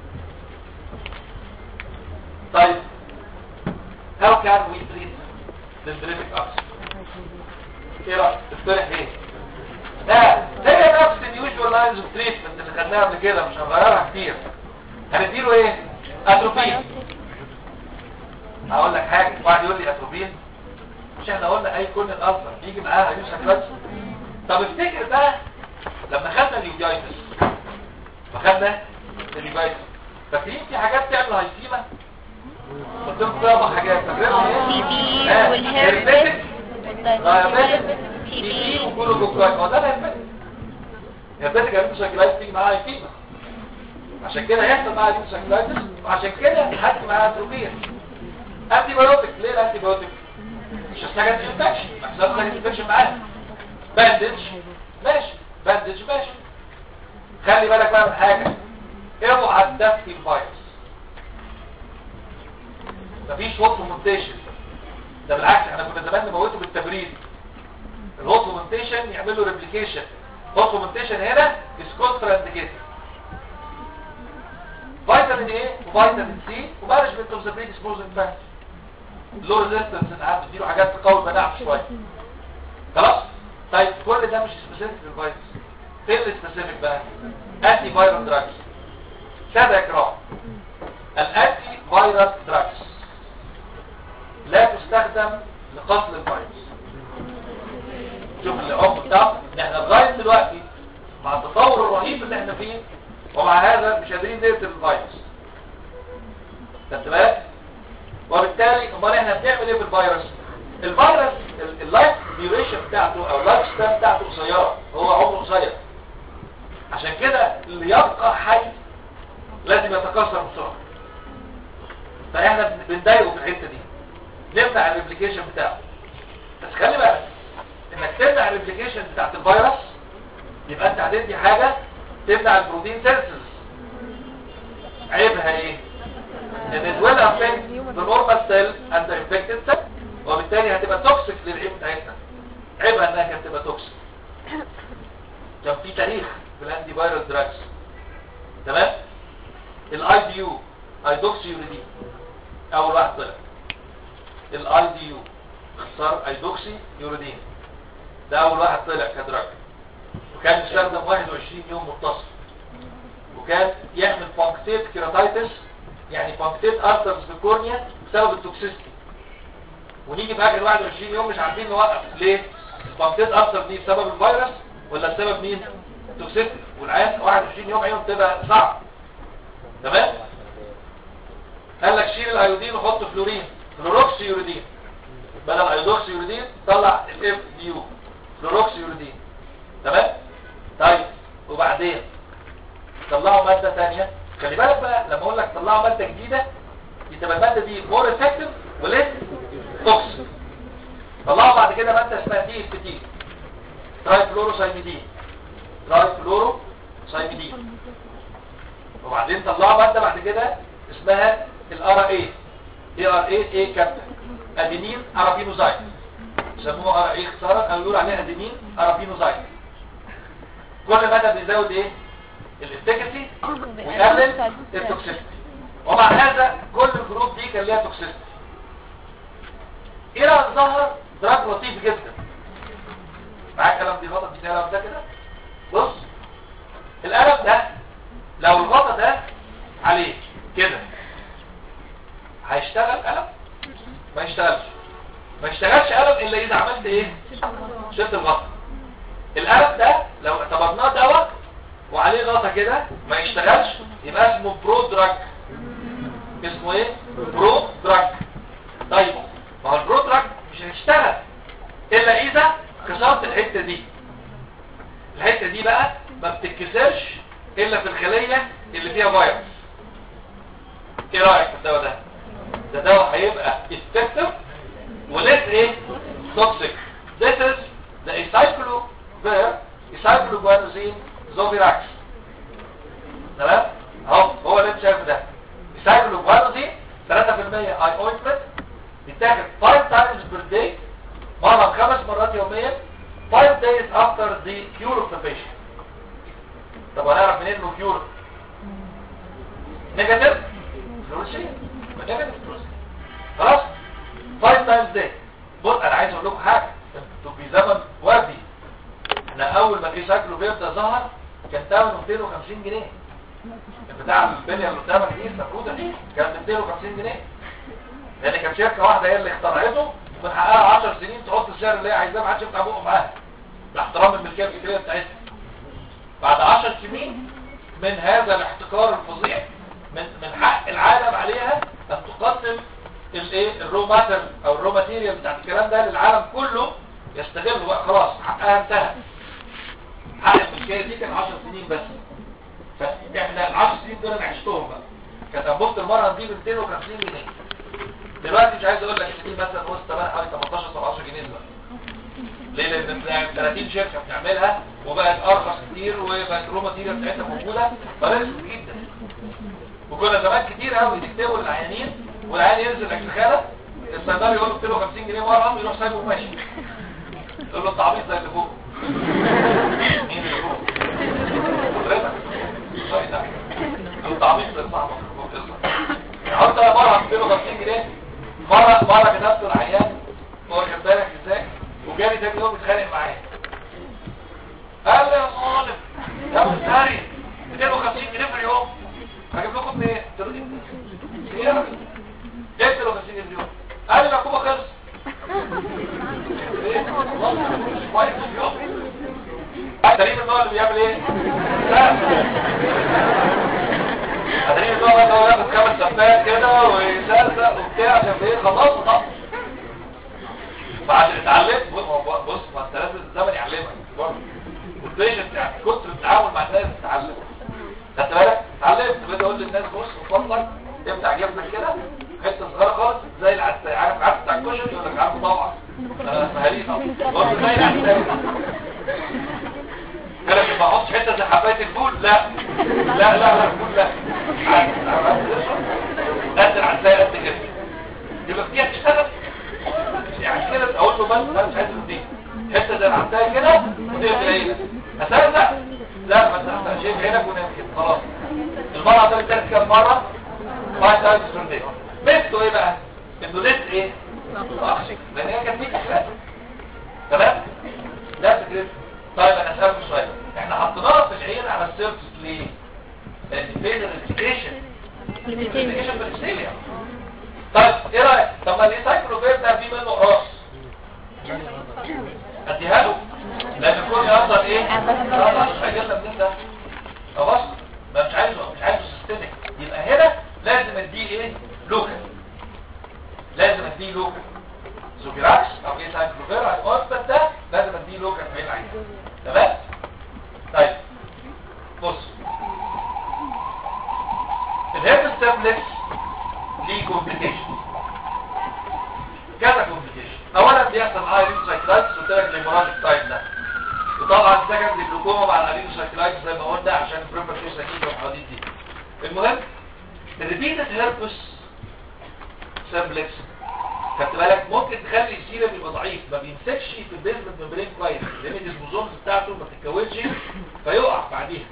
طيب how can we treat dendritic ulcer ايه رايك تقترح ايه لا هي نفس اليوجوال لاينز اوف تريتمنت اللي خدناها قبل كده مش هنغيرها كتير هنديله ايه اتروبين هقول لك حاجه واحد يقول لي اتروبين مش احنا قلنا اي كون الالسر بيجي معاها يوسف بس طب افتكر بقى لما خدنا اليوجايتس فخدنا اليوجايتس فاكرين في حاجات تعمل هايسيما قلت لكم فيها اربع حاجات فاكرينها ايه؟ تي بي آه، والهيربس هيربتك، والدايبيتس تي تي بي بي وكله جوكاي ما ده الهيربتك الهيربتك يعني شكلايتس تيجي معاها هايسيما عشان كده يحصل معاها دي شكلايتس وعشان كده يحكي معاها اتروبين انتي بايوتيك ليه الانتي بايوتيك مش هتحتاج انفكشن احسن لك انفكشن معاك باندج ماشي باندج ماشي خلي بالك بقى من حاجه اوعى تدفي الفيروس مفيش هوت موتيشن ده بالعكس احنا كنا زمان نموته بالتبريد الهوت موتيشن يعمل له ريبليكيشن هوت موتيشن هنا از كونترانديكيتد فيتامين ايه وفيتامين سي ومانجمنت اوف ذا بريدسبوزنج فاكتور لو ريزيستنس انت عارف تديله حاجات تقوي المناعه شويه خلاص طيب كل ده مش سبيسيفيك للفيروس فين السبيسيفيك بقى انتي فايرال دراجز ساده اكرام الانتي فايرال دراجز لا تستخدم لقتل الفيروس شوف العمق بتاعه ان احنا لغايه دلوقتي مع التطور الرهيب اللي احنا فيه ومع هذا مش قادرين نقتل الفيروس خدت بالك وبالتالي امال احنا بنعمل ايه في الفيروس الفيروس ال- اللايف ديوريشن بتاعته او اللايف ستايل بتاعته قصيره هو عمره قصير عشان كده اللي يبقى حي لازم يتكاثر بسرعه فاحنا بن- بنضايقه في الحته دي نمنع الريبليكيشن بتاعه بس خلي بالك انك تمنع الريبليكيشن بتاعت الفيروس يبقى انت هتدي حاجه تمنع البروتين سيلسز عيبها ايه ان it will affect the normal cell and the infected cell وبالتالي هتبقى توكسيك للعين بتاعتنا عيبها انها كانت تبقى توكسيك كان في تاريخ في الانتي فايرال دراجز تمام الاي دي يو ايدوكسي يوريدين اول واحد طلع الاي دي يو اختصار ايدوكسي يوريدين ده اول واحد طلع كدراج وكان بيستخدم 21 يوم متصل وكان يعمل بانكتيت كيراتايتس يعني بانكتيت ارترز في الكورنيا بسبب التوكسيستي ونيجي في اخر 21 يوم مش عارفين نوقف ليه البانكتيت ارتر دي بسبب الفيروس ولا بسبب مين التوكسيستي والعيان 21 يوم عينهم تبقى صعب تمام قال لك شيل الايودين وحط فلورين فلوروكس يوريدين بدل ايودوكس يوريدين طلع الاف دي يو فلوروكس يوريدين تمام طيب وبعدين طلعوا ماده ثانيه خلي بالك بقى لما اقول لك طلعوا ماده جديده يبقى الماده دي مور افكتيف وليس توكسيك طلعوا بعد كده ماده اسمها دي اف تي تراي فلوروسايميدين تراي فلوروسايميدين وبعدين طلعوا ماده بعد كده اسمها الار اي اي ار اي اي كابتن ادينين ارابينوزايد يسموها ار اي اختصارا او يقولوا عليها ادينين ارابينوزايد كل ماده بيزود ايه الافكاسي ويقلل التوكسيستي ومع هذا كل الجروب دي كان ليها توكسيستي الى ان ظهر دراج لطيف جدا معاك الكلام دي غلط دي الكلام ده كده بص القلم ده لو الغطا ده عليه كده هيشتغل قلم ما يشتغلش ما يشتغلش قلم الا اذا عملت ايه شلت الغطا القلم ده لو اعتبرناه دواء وعليه غطا كده ما يشتغلش يبقى اسمه برو دراج اسمه ايه برو دراج طيب ما هو البرو دراج مش هيشتغل الا اذا كسرت الحته دي الحته دي بقى ما بتتكسرش الا في الخليه اللي فيها فيروس ايه رايك في الدواء ده ده دواء هيبقى effective وليس ايه toxic this is the acyclovir acycloguanosine zovirax تمام اهو هو اللي انت شايفه ده acycloguanosine 3% اي اوينتمنت بيتاخد 5 times per day مرة خمس مرات يوميا 5 days after the cure of the patient طب هنعرف منين انه cure نيجاتيف فلوسي نيجاتيف فلوسي خلاص 5 times day بص انا عايز اقول لكم حاجه انتوا في زمن وردي احنا اول ما جه شكله بيبدا ظهر كان ثمنه 250 جنيه بتاع البليه اللي قدامك دي المفروضه دي كانت 250 جنيه لان كان شركه واحده هي اللي اخترعته وحققها 10 سنين تحط السعر اللي هي عايزاه ما حدش يفتح بقه معاها باحترام الملكيه الفكريه بتاعتها بعد 10 سنين من هذا الاحتكار الفظيع من من حق العالم عليها ان تقدم الايه الرو ماتر او الرو ماتيريال بتاعت الكلام ده للعالم كله يستغله بقى خلاص حقها انتهى حق الملكيه دي كان 10 سنين بس فاحنا ال 10 سنين دول انا عشتهم بقى كانت انبوبه المره دي ب 250 جنيه دلوقتي مش عايز اقول لك ان دي مثلا وسط بقى حوالي 18 17 جنيه دلوقتي ليه لان بتاع 30 شركه بتعملها وبقت ارخص كتير وبقت الرو ماتيريال بتاعتها موجوده فرخص جدا وكنا زمان كتير قوي يكتبوا للعيانين والعيان ينزل الخاله الصيدلي يقول له 250 جنيه ورقم يروح سايبه وماشي يقول له انت عبيط زي اللي فوق مين اللي فوق؟ حضرتك طيب ده يقول له انت عبيط زي صاحبك حط مره 250 جنيه مره مره كتبت العيان هو كان بالك ازاي وجالي تاني يوم اتخانق معايا قال لي يا صالح يا مستري 250 جنيه في اليوم هجيب لكم ايه؟ قلت له ايه؟ ايه يا راجل؟ ايه 250 جنيه في اليوم؟ قال لي العقوبه خلص ايه؟ والله مش كويس في اليوم تقريبا النوع اللي بيعمل ايه؟ تقريبا النوع اللي هو ياخد خمس سفات كده ويسلسل وبتاع عشان ايه خلاص طب بعد اتعلمت بص ما انت لازم الزمن يعلمك برضه والبيشنت يعني كتر التعامل مع الناس تتعلم خدت بالك اتعلمت بدي اقول للناس بص وفضلك افتح جبنك كده حته صغيره خالص زي العسل عارف عارف بتاع الكشري يقول لك عارفه طبعا فهريس برضه زي العسل قال لك ما احطش حته زي حبايه الفول لا لا لا لا الفول لا قد العسل قد كده يبقى فيها تشتغل يعني كده اقول له بس انا مش عايز دي حته زي العسل كده ودي قليله اساسا لا ما انت شايف هناك ونام كده خلاص المرة ده بتاعت كام مرة؟ 5 times per day ميزته ايه بقى؟ انه لسه ايه؟ مؤخر لان هي كانت فيك اخلاق تمام؟ ده فكرته طيب انا اسالكم سؤال احنا حطيناها في العين على السيرفس ليه؟ لان فين الريسكيشن الريسكيشن بالسيليا طيب ايه رايك؟ طب ما الريسايكلوفير ده في منه قراص اديها له لان يكون يقدر ايه؟ لا مش هيجي لنا منين ده؟ خلاص ما مش عايزه مش عايزه سيستمك يبقى هنا لازم اديه ايه؟ لوكال لازم اديه لوكال سوبيراكس او ايه سايكلوفير على الاوسبت ده لازم اديه لوكال في العين تمام؟ طيب بص الهيرب ستابلكس ليه كومبليكيشن كذا كومبليكيشن اولا بيحصل هاي ريسايكلايتس قلت لك الهيموراجيك تايب ده وطبعا سكند جلوكوما مع الريسايكلايتس زي ما قلنا عشان البريماتور سكيت والحواديت دي المهم الريبيتد هيربس سامبلكس خدت بالك ممكن تخلي السيرم يبقى ضعيف ما بيمسكش في البيزمنت ممبرين كويس لان الديسبوزومز بتاعته ما تتكونش فيقع بعديها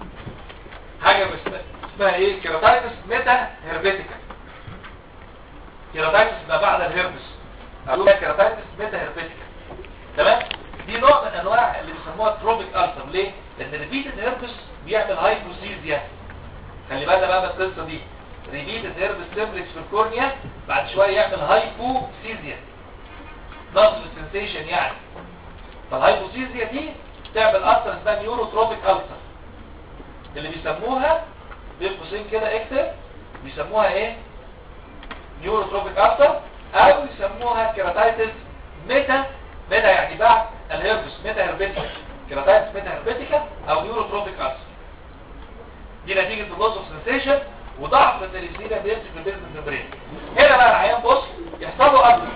حاجه بس اسمها ايه كيراتايتس ميتا هيربيتيكا كيراتايتس ما بعد الهيربس اقول لك كيراتايتس ميتا هيربيتيكا تمام دي نوع من انواع اللي بيسموها تروبيك ألسر ليه لان ريبيتد هيربس بيعمل هايبوسيزيا خلي بالنا بقى من القصه دي ريبيتد هيربس سيمبلكس في الكورنيا بعد شويه يعمل هايبوسيزيا نقص السنسيشن يعني فالهايبوسيزيا دي تعمل ألسر اسمها نيوروتروبيك ألسر اللي بيسموها بين قوسين كده اكتب بيسموها ايه نيوروتروبيك ألسر او يسموها كيراتايتس ميتا ميتا يعني بعد الهيربس ميتا هيربيتيكا كيراتايتس ميتا هيربيتيكا او نيوروتروبيك ألسر دي نتيجة اللوس اوف سنسيشن وضعف التريزينا بيمسك في البيزنس ممبرين هنا بقى العيان بص يحصل له ألسر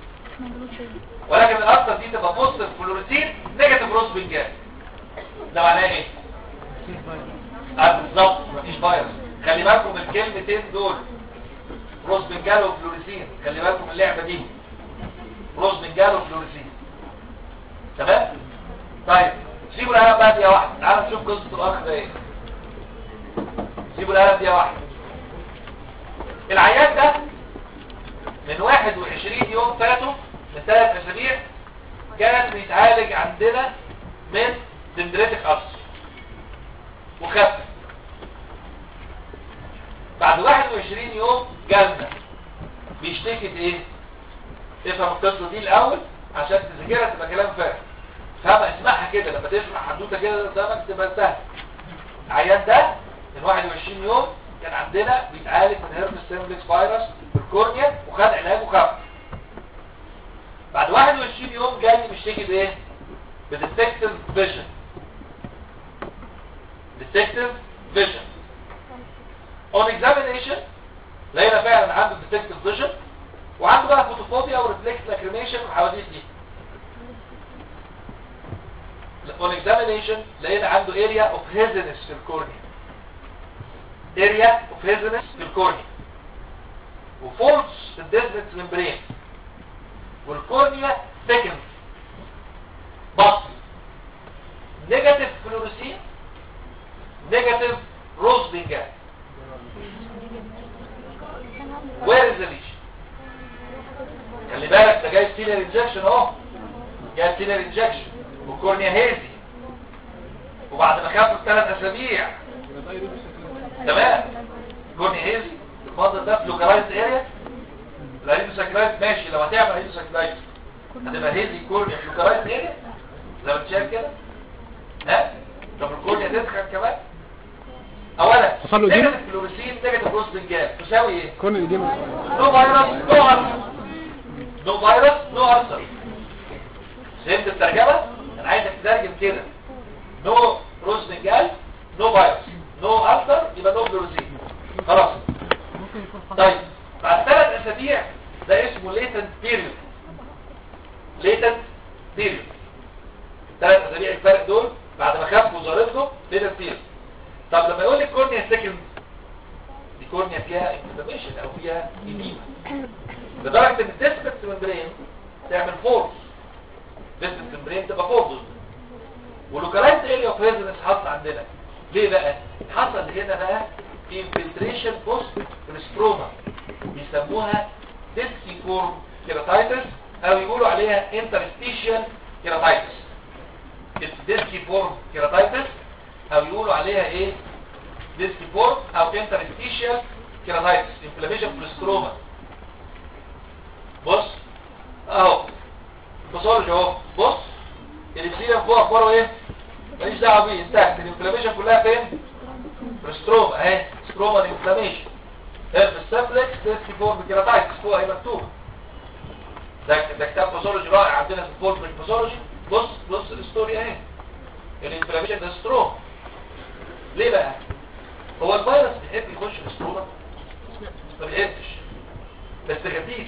ولكن الألسر دي تبقى بوزيتيف فلوريسين نيجاتيف روز بنجان ده معناه ايه؟ اه بالظبط مفيش فيروس خلي بالكم من الكلمتين دول روز بنجال وفلوريسين خلي بالكم من اللعبه دي روز بنجال وفلوريسين تمام طيب سيبوا القلم بقى دقيقه واحده تعالوا نشوف قصه الاخ ده ايه سيبوا القلم دقيقه واحده العيان ده من 21 يوم فاتوا من ثلاث اسابيع كان بيتعالج عندنا من دندريتك ألسر وخف بعد 21 يوم جالنا بيشتكي بايه افهم القصه دي الاول عشان تذاكرها تبقى كلام فاهم فاهمها اسمعها كده لما تسمع حدوته كده قدامك تبقى سهل العيان ده من 21 يوم كان عندنا بيتعالج من هيربس سيمبلكس فيروس في الكورنيا وخد علاج وخف بعد 21 يوم جاي بيشتكي بايه بديتكتيف فيجن detective vision on examination لقينا فعلا عنده detective vision وعنده بقى فوتوفوبيا وريفلكس لاكريميشن والحواديت دي on examination لقينا عنده area of haziness في الكورنيا area of haziness في الكورنيا وفولز في الديزنت ممبرين والكورنيا thickened بطل نيجاتيف فلوريسين negative rose began. Where is the lesion? خلي بالك ده جاي ستيلر انجكشن اهو جاي ستيلر انجكشن وكورنيا هيزي وبعد ما خافوا ثلاث اسابيع تمام كورنيا هيزي المنظر ده في لوكالايز اريا الهيدروساكرايت ماشي لو هتعمل هيدروساكرايت هتبقى هيزي كورنيا في لوكالايز اريا زي ما انت شايف كده ها طب الكورنيا تدخل كمان اولا حصل له إديمة؟ الفلوريسين نيجاتيف روز بنجاب تساوي ايه كون الإديمة نو فيروس نو ارسل نو فيروس نو ارسل فهمت الترجمه انا عايزك تترجم كده نو روز بنجال نو فيروس نو ارسل يبقى نو فلوريسين خلاص طيب بعد ثلاث اسابيع ده اسمه ليتنت بيريود ليتنت بيريود ثلاث اسابيع الفرق دول بعد ما خف وظهرت له ليتنت بيريود طب لما يقول لك كورنيا سكند دي كورنيا فيها انفلاميشن او فيها ايديما لدرجه ان الديسبنت ممبرين تعمل فورس ديسبنت ممبرين تبقى فورس ولوكالايز اريا اوف ريزونانس حاصل عندنا ليه بقى حصل هنا بقى infiltration post stroma بيسموها ديسكيفورم كيراتايتس او يقولوا عليها interstitial كيراتايتس ديسكيفورم كيراتايتس او يقولوا عليها ايه ديسكيفورم او interstitial كيراتايتس inflammation في الستروما بص اهو بصورج اهو بص الانسيليا فوق اخباره ايه ماليش دعوه بيه انتهت الانفلاميشن كلها فين في الستروما اهي ستروما انفلاميشن هيرب سيمبلكس ديسكيفورم كيراتايتس فوق اهي مكتوب ده ده كتاب باثولوجي رائع عندنا في الفولك باثولوجي بص بص الستوري اهي الانفلاميشن ده ستروما ليه بقى هو الفيروس بيحب يخش في الستروما ما بيحبش بس خفيف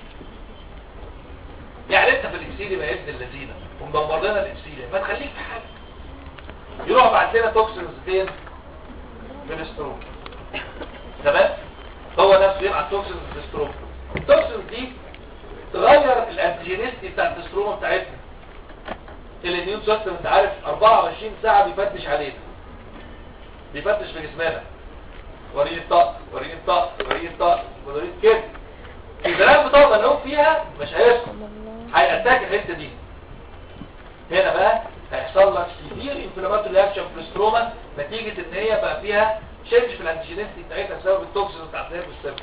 يعني انت في الابسيلي بقى ابن اللذينه ومدمر لنا الابسيلي ما تخليك في حاجه يروح بعت لنا توكسينز فين في الستروم تمام هو نفسه يبعت توكسينز في الستروم التوكسينز دي تغير الانتيجينيستي بتاعت الستروما بتاعتنا الاميون سيستم انت عارف 24 ساعه بيفتش علينا بيفتش في جسمنا وريني الطاقه وريني الطاقه وريني الطاقه وريني كده البنات بتقعد نقوم فيها مش هيسكت هيأتاك الحته دي هنا بقى هيحصل لك سيفير انفلاماتوري رياكشن في الستروما نتيجه ان هي بقى فيها شنج في الانتيجينيستي بتاعتها بسبب التوكسين بتاعت الهيرب السيمبلكس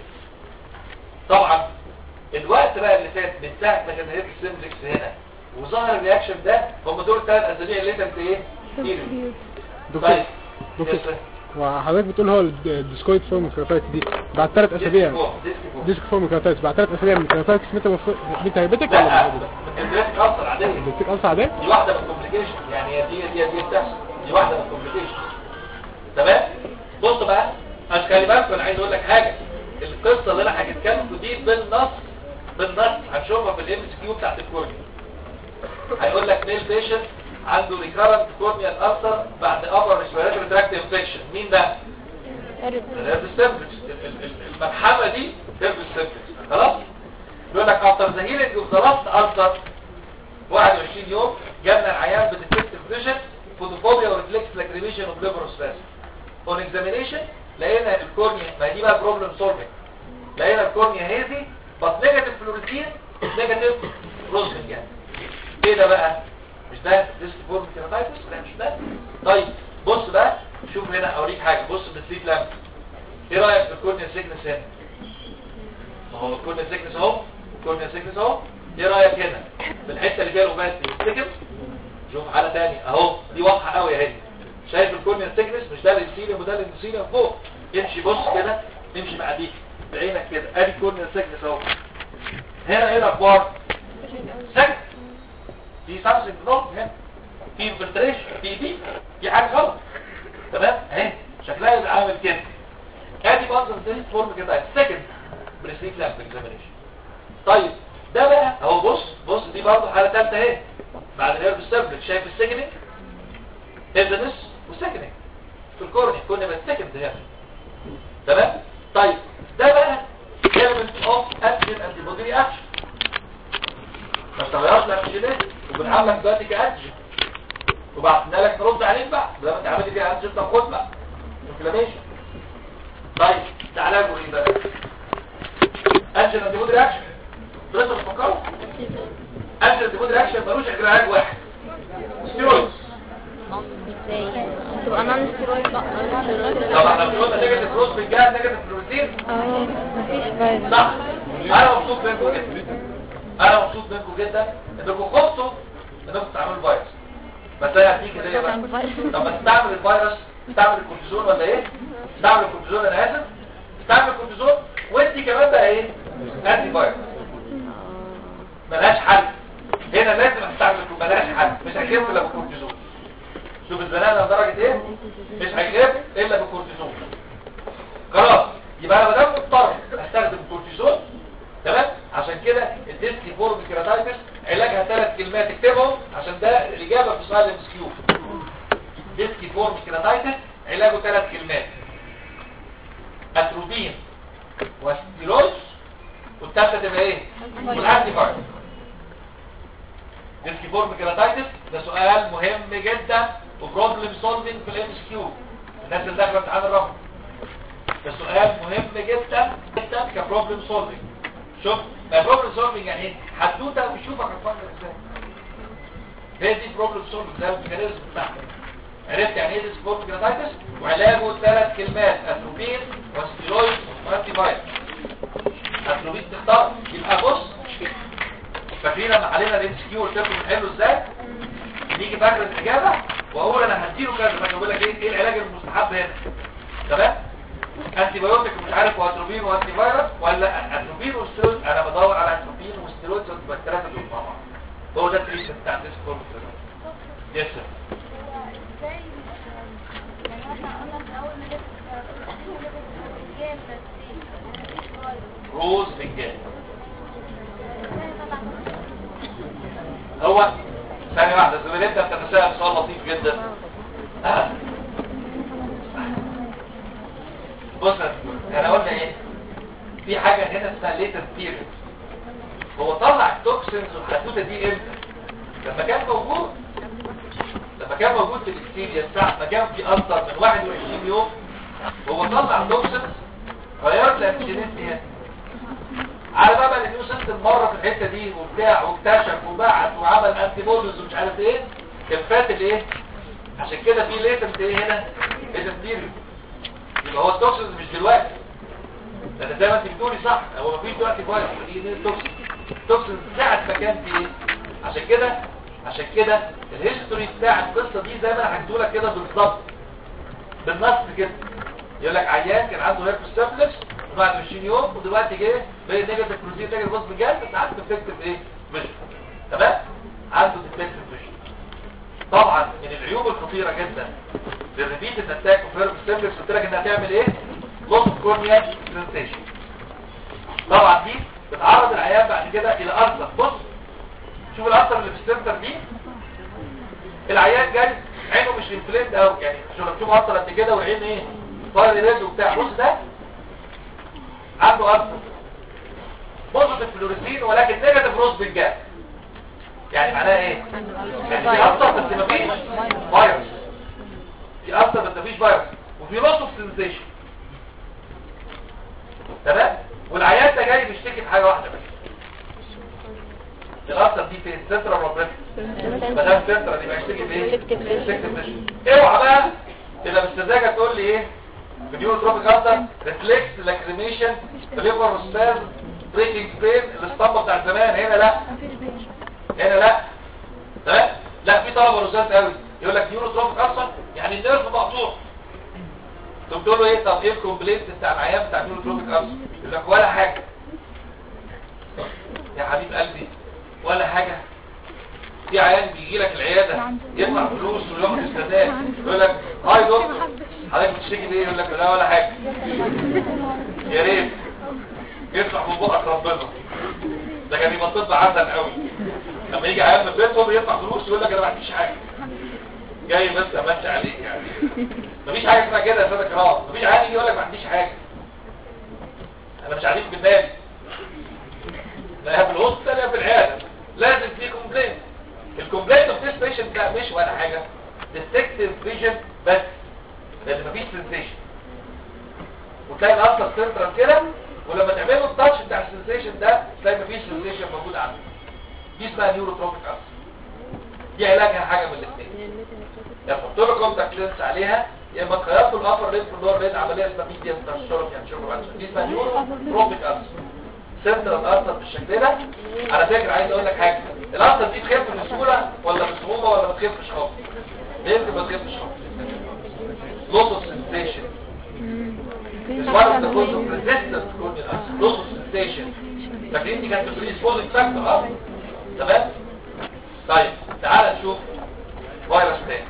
طبعا الوقت بقى اللي فات من ساعه ما كان الهيرب السيمبلكس هنا وظهر الرياكشن ده هم دول الثلاث اسابيع اللي انت ايه؟ هيرو. دكتور طيب دكتور يس سر. وحضرتك بتقول هو الد- الديسكويد فورم كراتايتس دي بعد ثلاث اسابيع ديسك فوق، ديسك فوق. ديسك فورم كراتايتس بعد ثلاث اسابيع من كراتايتس ميتا هيبتك ولا لا مش الدراسة اثر عاديه بتك ألسر عادية؟ دي واحدة من الكومبليكيشن يعني هي دي دي دي بتحصل دي واحدة من الكومبليكيشن تمام بص بقى عشان خلي بالك انا عايز اقول لك حاجة القصة اللي انا هتكلم دي بالنص بالنص هنشوفها في الام اس كيو بتاعت الكورنيا هيقول لك ميل بيشنت عنده ريكارنت كورنيال ألسر بعد ابر ريسبيراتوري تراكت انفكشن مين ده؟ الهيرب سيمبلكس الملحمة دي هيرب سيمبلكس خلاص؟ بيقول لك after the healing of the last ulcer 21 يوم جالنا العيان بتكتب فيجن فوتوفوبيا وريفلكس لاكريميشن اوف ليبروسباس اون اكزامينيشن لقينا الكورنيا ما هي دي بقى بروبلم سولفنج لقينا الكورنيا هيزي بس نيجاتيف فلوريتين نيجاتيف روزنج يعني ايه ده بقى مش ده ديسك فورم كيراتايتس لا مش ده طيب بص بقى شوف هنا اوريك حاجه بص بالسليب لامب ايه رايك في الكورنيا سيكنس هنا ما هو الكورنيا سيكنس اهو الكورنيا سيكنس اهو ايه رايك هنا في الحته اللي فيها الاوباستي والسيكنس شوف حاله ثانيه اهو دي واضحه قوي اهي شايف الكورنيا سيكنس مش ده الانسيليوم وده الانسيليوم فوق امشي بص كده امشي مع دي بعينك كده ادي الكورنيا سيكنس اهو هنا ايه الاخبار سكت في سامسونج نوت هنا في انفلتريشن في دي في حاجه غلط تمام اهي شكلها يبقى عامل كده ادي منظر ديست فورم كده سكند بريسيك لامب اكزامينيشن طيب ده بقى اهو بص بص دي برضه حاله ثالثه اهي بعد الهيرب سيرفلت شايف السكننج ايفيدنس وسكننج في الكورني كنا بالسكند هنا تمام طيب ده بقى element of antigen antibody reaction ما استغيرش الانتيجينات وبنعملك دلوقتي كانتيجين وبعتنا لك نرد عليك بقى لما انت عملت فيها انتيجين طب خد بقى انفلاميشن طيب ده علاجه ايه بقى انتيجين انتيبودي رياكشن لسه بتفكروا انتيجين انتيبودي رياكشن ملوش غير علاج واحد ستيرويدز ازاي تبقى نون ستيرويد بقى طب احنا بنقول نيجاتيف روز بالجهاز نيجاتيف بروتين اه مفيش فايروس صح انا مبسوط منكم جدا انا مبسوط منكم جدا انكم خفتوا انكم تعملوا فيروس بس انا هديك ليه بقى طب استعمل الفيروس استعمل الكورتيزون ولا ايه استعمل الكورتيزون انا اسف استعمل الكورتيزون وانت كمان بقى ايه انتي فيروس ملهاش حل هنا لازم استعمل ملهاش حل مش هيخف الا بالكورتيزون شوف الزنانه لدرجه ايه مش هيخف الا بالكورتيزون خلاص يبقى انا ما دام مضطر استخدم كورتيزون تمام عشان كده الديسكي فورم كيراتايتس علاجها ثلاث كلمات اكتبهم عشان ده الاجابه في سؤال الام كيو ديسكي فورم كيراتايتس علاجه ثلاث كلمات اتروبين وستيرويدز والثالثه تبقى ايه والانتي فايروس ديسكي فورم كيراتايتس ده سؤال مهم جدا وبروبلم سولفنج في الام كيو الناس اللي داخله امتحان الرقم ده سؤال مهم جدا جدا كبروبلم سولفنج شوف بروبلم سولفنج يعني ايه حدوته ويشوفك هتفكر ازاي هي دي بروبلم سولفنج ده الميكانيزم بتاعها عرفت يعني ايه ديسبورت جراتايتس وعلاجه ثلاث كلمات اتروبين وستيرويد وانتي فايروس اتروبين تختار يبقى بص فاكرين لما حلينا الام سي كيو قلت لكم بنحله ازاي نيجي فاكر الاجابه واقول انا هديله كذا فاكر بقول لك ايه ايه العلاج المستحب هنا تمام انتي بايوتيك مش عارف هو اتروبين وانتي فايروس ولا اتروبين وستيرويد انا بدور على اتروبين وستيرويد وتبقى الثلاثه دول مع بعض هو ده التريتمنت بتاع الديسبورت يس سير روز فنجان هو ثانية واحدة زميلتنا بتتساءل سؤال لطيف جدا آه. بص انا قلنا ايه في حاجة هنا اسمها ليتر بيريد هو طلع التوكسينز والحدوتة دي امتى لما كان موجود لما كان موجود في الاكتيريا ساعة ما كان في اكتر من 21 يوم هو طلع توكسينز غيرت الانتيجينات هنا على بقى بقى النيو سيستم مره في الحته دي وبتاع واكتشف وبعت وعمل انتي بوديز ومش عارف ايه كان فات الايه عشان كده في ليتنت ايه هنا ليتنت بيريود يبقى هو التوكسينز مش دلوقتي لان زي ما انت بتقولي صح هو مفيش دلوقتي كويس دي التوكسين التوكسين ساعه ما كان في ايه عشان كده عشان كده الهيستوري بتاع القصه دي زي ما انا حكيته لك كده بالظبط بالنص كده يقول لك عيان كان عنده هيربس سيفلس وبعد 20 يوم ودلوقتي جه بقى نيجاتيف بروتين نيجاتيف بوز بجد بس عنده ديفكتيف ايه مش تمام عنده ديفكتيف مش طبعا من العيوب الخطيره جدا للريبيت اتاك اوف هيربس سيفلس قلت لك انها تعمل ايه لوس كورنيا سنسيشن طبعا دي بتعرض العيان بعد كده الى ارثر بص شوف الارثر اللي في السنتر دي العيان جاي عينه مش انفليت قوي يعني عشان لو تشوف ارثر قد كده والعين ايه طالع ريد وبتاع بص ده عنده ارثر بوزيتيف فلوريسين ولكن نيجاتيف روز بالجاب يعني معناها ايه يعني في ارثر بس مفيش فيروس في ارثر بس مفيش فيروس وفي لوس اوف سنسيشن تمام والعيان ده جاي بيشتكي بحاجه واحده بس الارثر دي في السنترال روبريت ما دام سنترال يبقى يشتكي بايه اوعى بقى تبقى مستزاجه تقول لي ايه بنيوروتروبيك ارثر ريفلكس لاكريميشن ليفر سباز بريكنج بين الاسطمبه بتاع زمان هنا لا هنا لا تمام لا في طلبه رزات قوي يقول لك نيوروتروبيك ارثر يعني النيرف مقطوع طب تقول له ايه طب ايه الكومبليت بتاع العيان بتاع نيوروتروبيك ارثر يقول لك ولا حاجه يا حبيب قلبي ولا حاجه في عيان بيجي لك العياده يدفع فلوس وياخد استداد يقول لك هاي دكتور حضرتك بتشتكي بايه يقول لك لا ولا حاجه يا ريت يطلع من بقك ربنا ده كان يبقى طب عسل قوي لما يجي عيان من بيتهم يدفع فلوس يقول لك انا ما عنديش حاجه جاي بس امشي عليك يعني مفيش حاجه اسمها كده يا ساده كرام مفيش عيان يجي يقول لك ما عنديش حاجه انا مش عليك بالنادي لا في الهوستل يا في العياده لازم في كومبلين الكومبلين اوف ذيس بيشنت ده مش ولا حاجه ديتكتيف فيجن بس لان مفيش سنسيشن وتلاقي الاصل سنترال كده ولما تعملوا التاتش بتاع السنسيشن ده تلاقي مفيش سنسيشن موجود عنده دي اسمها نيوروتروبيك ألسر دي علاجها حاجه من الاثنين يا تحط له كونتاكت لينس عليها يا اما تخيطوا الابر ريد في اللور ريد عمليه اسمها ميديا ترشورك يعني شغل بعد دي اسمها نيوروتروبيك ألسر سنترال ألسر بالشكل ده على فكره عايز اقول لك حاجه الألسر دي تخف بسهوله ولا بصعوبه ولا ما تخفش خالص ليه ما تخفش خالص loss of sensation is one of the cause of resistance to corneal ulcer loss of sensation فاكرين دي كانت predisposing factor اه تمام طيب تعال نشوف فيروس تاني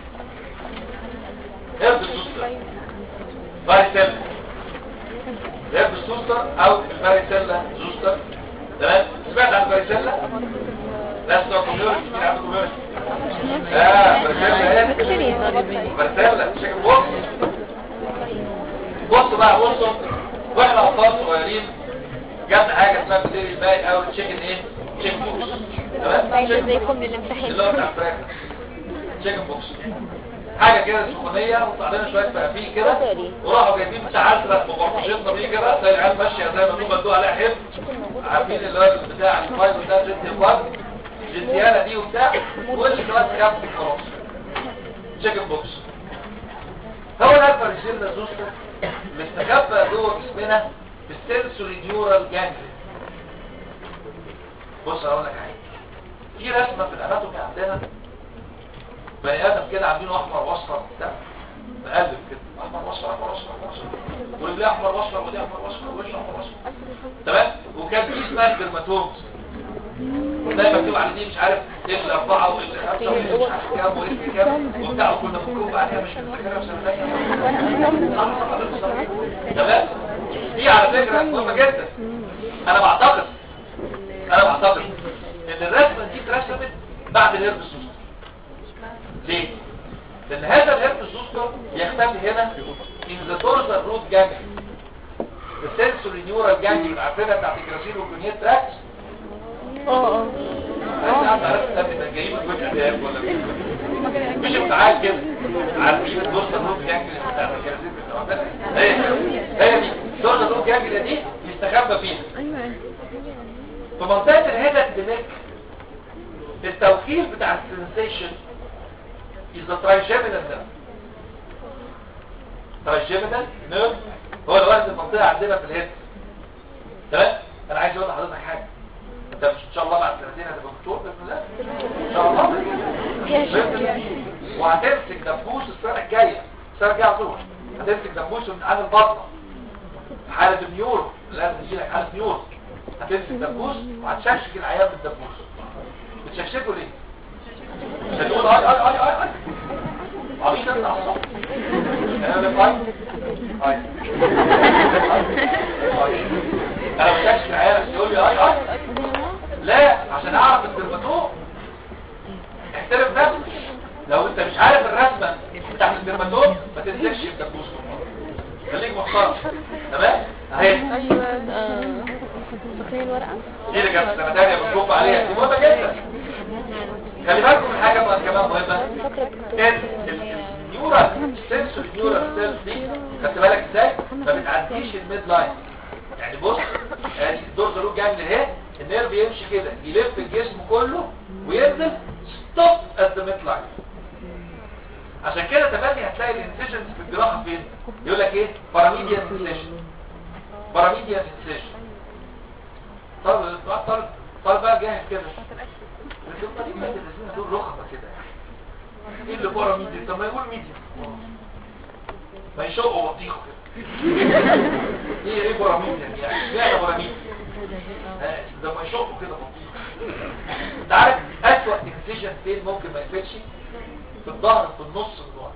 هيرب السوستر فاريسيلا هيرب السوستر او الفاريسيلا زوستر تمام سمعت عن الفاريسيلا لا اسمع كوميونتي مين عنده كوميونتي اه فاريسيلا ايه فاريسيلا شكل بص بص بقى بصوا واحنا اطفال صغيرين جبنا حاجه اسمها بديل الباقي او تشيكن ايه تشيكن بوكس تمام عايزة زيكم للامتحان اللي هو بتاع الفراخ تشيكن بوكس حاجه كده سخونيه وطلعنا شويه فقافيل كده وراحوا جايبين بتاع ازرق وبرطشين طبيعي كده زي العيال ماشيه زي ما تقول مدوها عليها حلم عارفين اللي هو بتاع الفايل ده جنتي الواد جنتيانا دي وبتاع واللي كمان خف خلاص تشيكن بوكس هو ده الفارسيلا زوستا اللي استخبى جوه جسمنا في السنسوري نيورال جانجلي بص اقول لك حاجه في رسمه في الاناتومي عندنا بني ادم كده عاملينه احمر واصفر ده مقلب كده احمر واصفر احمر واصفر احمر واصفر ورجليه احمر واصفر ودي احمر واصفر ووشه احمر واصفر تمام وكان في اسمها الدرماتومز دايما مكتوب على دي مش عارف ايه اللي اربعه وايه اللي خمسه وايه اللي مش عارف كام وايه اللي كام وبتاع كنا مكتوب عليها مش فاكرها في سنه ثانيه تمام دي على فكره مهمه جدا انا بعتقد انا بعتقد ان الرسمه دي اترسمت بعد الهرب السوستر ليه؟ لان هذا الهرب السوستر يختفي هنا in the dorsal root ganglion the sensory neural ganglion عارفينها بتاعت الجراسيل والجونيات تراكس اه اه انت عارف عرفت ده بيبقى جايين من وجه الاب ولا من مش متعاد كده عارفين الدوrsal root ganglion بتاعت الجراسيل بتاعت هي هي دي الدوrsal root ganglion دي يستخبى فيها ايوه في منطقة الهيدك دينيك التوكيل بتاع السنسيشن is the trigeminal nerve trigeminal nerve هو اللي واخد المنطقة عندنا في الهيد تمام انا عايز اقول لحضرتك حاجة انت مش ان شاء الله بعد سنتين هتبقى دكتور باذن الله ان شاء الله وهتمسك دبوس السنة الجاية السنة الجاية على طول هتمسك دبوس من عن البطنة حالة النيورو لازم تجيلك حالة نيورو هتمسك دبوس وهتشكشك العيان بالدبوس بتشكشكه ليه؟ مش هتقول اي اي اي اي اي عبيط انت على الصبح انا بقول اي اي انا بشكشك العيان بس يقول لي اي اي لا عشان اعرف الدرماتوم احترم نفسك لو انت مش عارف الرسمه بتاعت الدرماتوم ما تنسكش الدبوس خليك محترم تمام اهي ايوه اه فاكرين الورقه دي اللي كانت سنه ثانيه بنشوف عليها دي مهمه جدا خلي بالكم من حاجه بقى كمان مهمه ان النيورال سنسور نيورال سيلز دي خدت بالك ازاي ما بتعديش الميد لاين يعني بص ادي الدور ضروري جاي من اهي النيرف يمشي كده يلف الجسم كله وينزل ستوب ات ذا ميد لاين عشان كده تملي هتلاقي الانسيشنز في الجراحه فين يقول لك ايه باراميديان انسيشن باراميديان انسيشن طب طب طب بقى جاهز كده لكن طريقة الذين دول رخبة كده ايه اللي بره ميديا طب ما يقول ميديا ما يشقوا وطيخه كده ايه ايه بره ميديا يعني اشمعنى بره ميديا آه، ده ما يشقوا كده بطيخ انت عارف اسوأ انسيشن فين ممكن ما يقفلش في الظهر في النص من ورا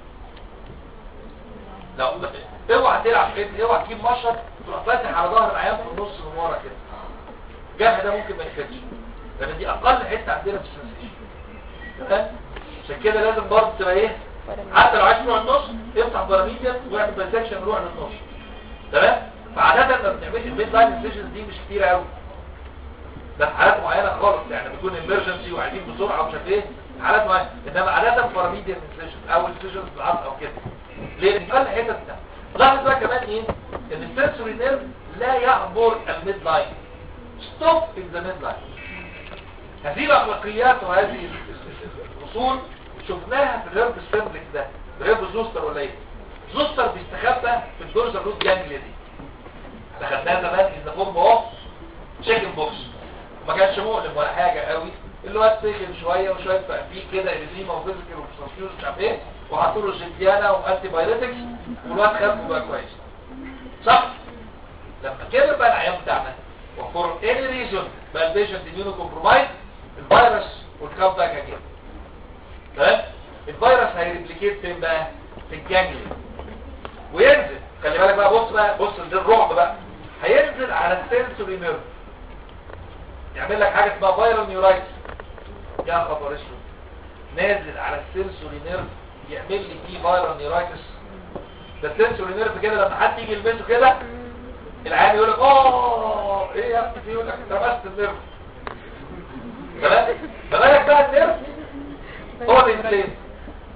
لو اوعى تلعب كده اوعى تجيب مشط تروح فاتح على ظهر العيان في النص من ورا كده الجرح ده ممكن ما يقفلش لان دي اقل حته عندنا في السنسيشن تمام عشان كده لازم برضه تبقى ايه حتى لو عايز تروح النص افتح باراميديا واعمل بايسكشن روح للنص تمام فعاده ما بنعملش الميد لاين انسيشنز دي مش كتير قوي ده في حالات معينه خالص يعني بتكون ايمرجنسي وعايزين بسرعه ومش عارف ايه حالات معينه انما عاده باراميديا انسيشنز او انسيشنز في العصب او كده ليه دي اقل حته ده لاحظ بقى كمان ايه ان السنسوري نيرف لا يعبر الميد لاين ستوب ان ذا ميد لاين هذه الاخلاقيات وهذه الاصول شفناها في الهرب ستندريك ده الهرب زوستر ولا ايه زوستر بيستخبى في الدورزال روت جانجليا دي احنا خدناها زمان في فورم اوف تشيكن بوكس ما كانش مؤلم ولا حاجه قوي اللي هو تسخن شويه وشويه بقى فيه كده اريزيما وفيزيكال وسبستيوز مش عارف ايه وحطوا له جنتيانا وانتي بايوتكس والواد خف بقى كويس صح لما كبر بقى العيان بتاعنا وفور اني ريزون بقى البيشنت اميونو كومبرومايز الفيروس والكاب باك اجين تمام الفيروس هيريبليكيت فين بقى في الجانجلي وينزل خلي بالك بقى بص بقى بص ده الرعب بقى هينزل على السنسوري نيرف يعمل لك حاجه اسمها فايرال نيورايتس يا خبر اسود نازل على السنسوري نيرف يعمل لي فيه فايرال نيورايتس ده السنسوري نيرف كده لما حد يجي يلمسه كده العيان يقول لك اه ايه يا ابني يقول لك انت لمست النيرف تمام فبالك بقى النيرف هو الانسان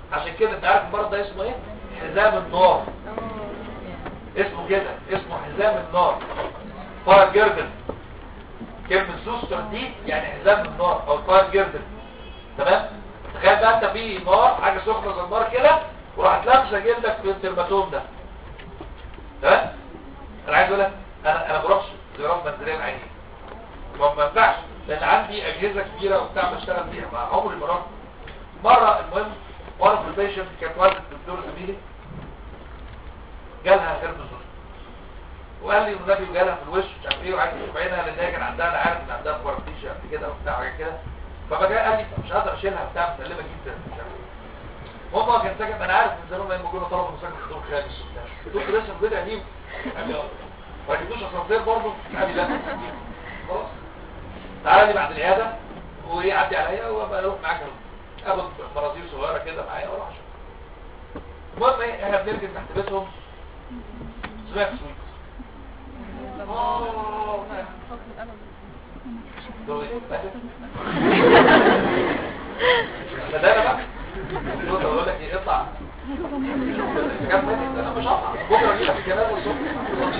عشان كده انت عارف المرض ده اسمه ايه حزام النار اسمه كده اسمه حزام النار فاير جيردن كلمة زوستر دي يعني حزام النار او فاير جيردن تمام تخيل بقى انت في نار حاجة سخنة زي النار كده وراحت لابسه جلدك في الترماتوم ده تمام انا عايز اقول لك انا انا بروحش زيارات منزليه العينين ما ما ينفعش لان عندي اجهزه كبيره وبتاع بشتغل بيها مع عمري ما رحت مره المهم وانا في البيشنت كانت والده الدكتور زميلي جالها هرب زوج وقال لي النبي جالها في الوش مش عارف ايه وعايز يشوف عينها لان هي كان عندها انا عارف ان عندها كوارتيشن قبل كده وبتاع وحاجه كده فبقى قال لي مش هقدر اشيلها بتاع مسلمه جدا مش عارف ايه المهم هو كان ساكن انا عارف ان زمان ما يجوا طلبه مساكن في الدور الخامس وبتاع قلت له لسه في بيت قديم قال لي اه ما جبتوش اسانسير برضه قال لي لا خلاص تعالى لي بعد العياده ويعدي عليا وابقى اروح معاك اخد مناظير صغيره كده معايا واروح اشوف المهم ايه احنا بنرجع تحت بيتهم سمعت سويت اه دول ايه ده انا بقى قلت له اقول لك ايه اطلع كم انا مش هطلع بكره اجي لك الجنازه الصبح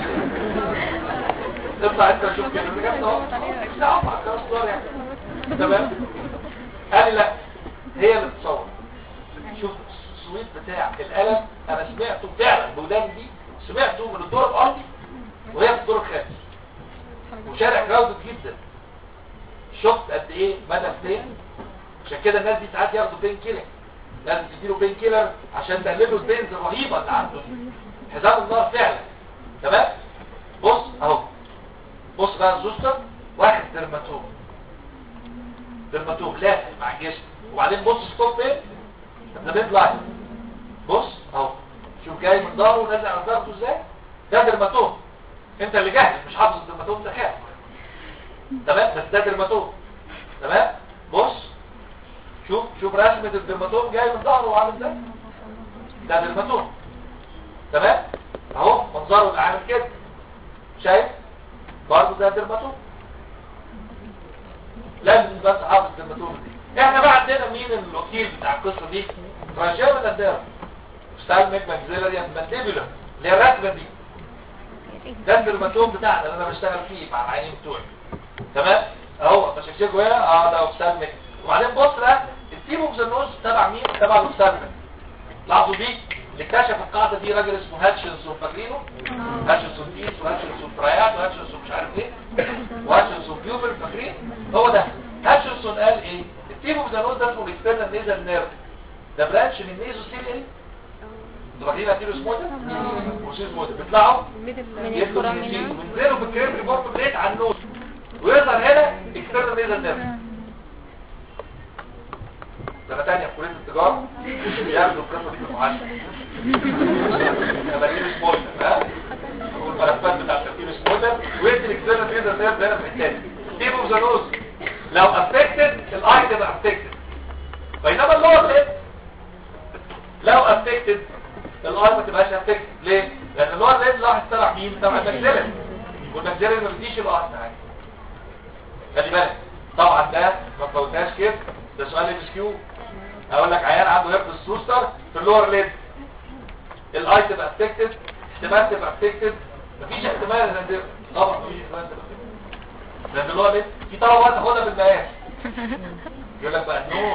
اطلع انت شوف كده بجد اهو لا اطلع خلاص دور يعني تمام قال لي لا هي اللي بتصور شوف الصويت بتاع القلم انا سمعته فعلا بودان دي سمعته من الدور الارضي وهي في الدور الخامس وشارع كراودد جدا شفت قد ايه مدى البين عشان كده الناس دي ساعات ياخدوا بين كيلر لازم تديله بين كيلر عشان تقلله البينز الرهيبه اللي عنده دي حزام النار فعلا تمام بص اهو بص بقى الزوستر واخد درماتوم درماتوم لافف مع الجسم وبعدين بص ستوب فين ده بيطلع بص اهو شوف جاي من ظهره ونازل على ظهره ازاي ده درماتوم انت اللي جاهز مش حافظ الدرماتوم ده خاف تمام بس ده درماتوم تمام بص شوف شوف رسمة الدرماتوم جاي من ظهره وعامل ازاي ده درماتوم تمام اهو منظره اللي عامل كده شايف برضه ده درماتوم لازم بس حافظ الدرماتوم دي احنا بقى عندنا مين الوكيل بتاع القصه دي رجاء الاداره ستالميك ماكسيلاري مانديبولا اللي هي الرسمه دي ده الدرماتوم بتاعنا اللي انا بشتغل فيه مع العينين بتوعي تمام اهو بشكشكه هنا اه ده اوبستالميك وبعدين بص بقى التيموكسينوز تبع مين تبع الاوبستالميك لاحظوا دي اللي اكتشف القاعده دي راجل اسمه هاتشنسون فاكرينه هاتشنسون ديس وهاتشنسون ترايات وهاتشنسون مش عارف ايه وهاتشنسون بيوبل فاكرين هو ده هاتشنسون قال ايه التيموكسينوز ده اسمه الاكسترنال نيزل نيرف ده برانش من النيزو ستيل انتوا فاكرين هاتيرو سموتر وسيس موتر بيطلعوا من يبدو الفرامنة وينزلوا في الكريم ريبورت بليت على النوز ويظهر هنا اكسترنال نيزل نيرف سنة تانية في كلية التجارة بياخدوا القصة دي في المعاشرة تمارين سمولتر ها والملفات بتاع ترتيب سمولتر ويدي الاكسترنال نيزل نيرف هنا في التاني تيب اوف ذا نوز لو افكتد الاي تبقى افكتد بينما اللور ليب لو افكتد الاي ما تبقاش افكتد ليه؟ لان اللور ليب لاحظ تبع مين؟ تبع الماكسيلري والماكسيلري ما بيديش الاي معاك خلي بالك طبعا ده ما تفوتهاش كده ده سؤال ام اس كيو هقول لك عيان عنده هيرب سوستر في اللور ليد الاي تبقى افكتد احتمال تبقى افكتد مفيش احتمال ان ده طبعا مفيش احتمال تبقى affected. لان اللور ليد في طلبات تاخدها بالمقاس يقول لك بقى النوز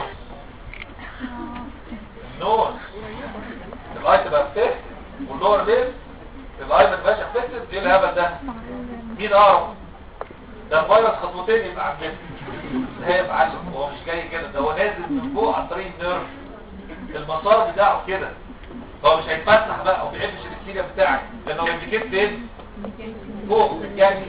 النوز الاي تبقى افكتد واللور ليد الاي ما تبقاش افكتد ايه الهبل ده مين اقرب ده الفيروس خطوتين يبقى عندنا ده يبقى عشان هو مش جاي كده ده هو نازل من فوق عن طريق النيرف المسار بتاعه كده هو مش هيتفتح بقى وما بيحبش الاكسيريا بتاعك لانه بيبليكيت فين فوق في الجانجليا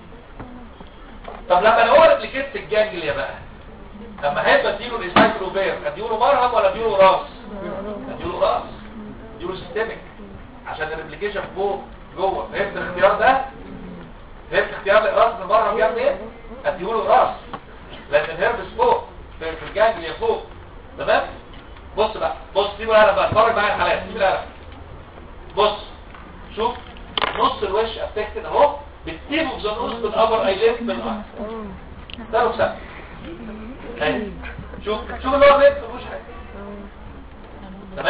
طب لما لو هو ريبليكيت في الجانجليا بقى لما هيبقى اديله الاسايكلوبير اديله مرهم ولا اديله راس اديله راس اديله سيستميك عشان الريبليكيشن فوق جوه فهمت الاختيار ده فهمت اختيار الراس من بره جاب ايه اديله راس لان الهربس فوق في في الجانجليا فوق تمام بص بقى بص سيبوا القلم بقى اتفرج معايا الحالات سيب القلم بص شوف نص الوش افكتد اهو بالتيب اوف ذا نوز بالابر ايليت بالارض ده لو سهل اهي شوف شوف اللي هو ليه مفيش حاجه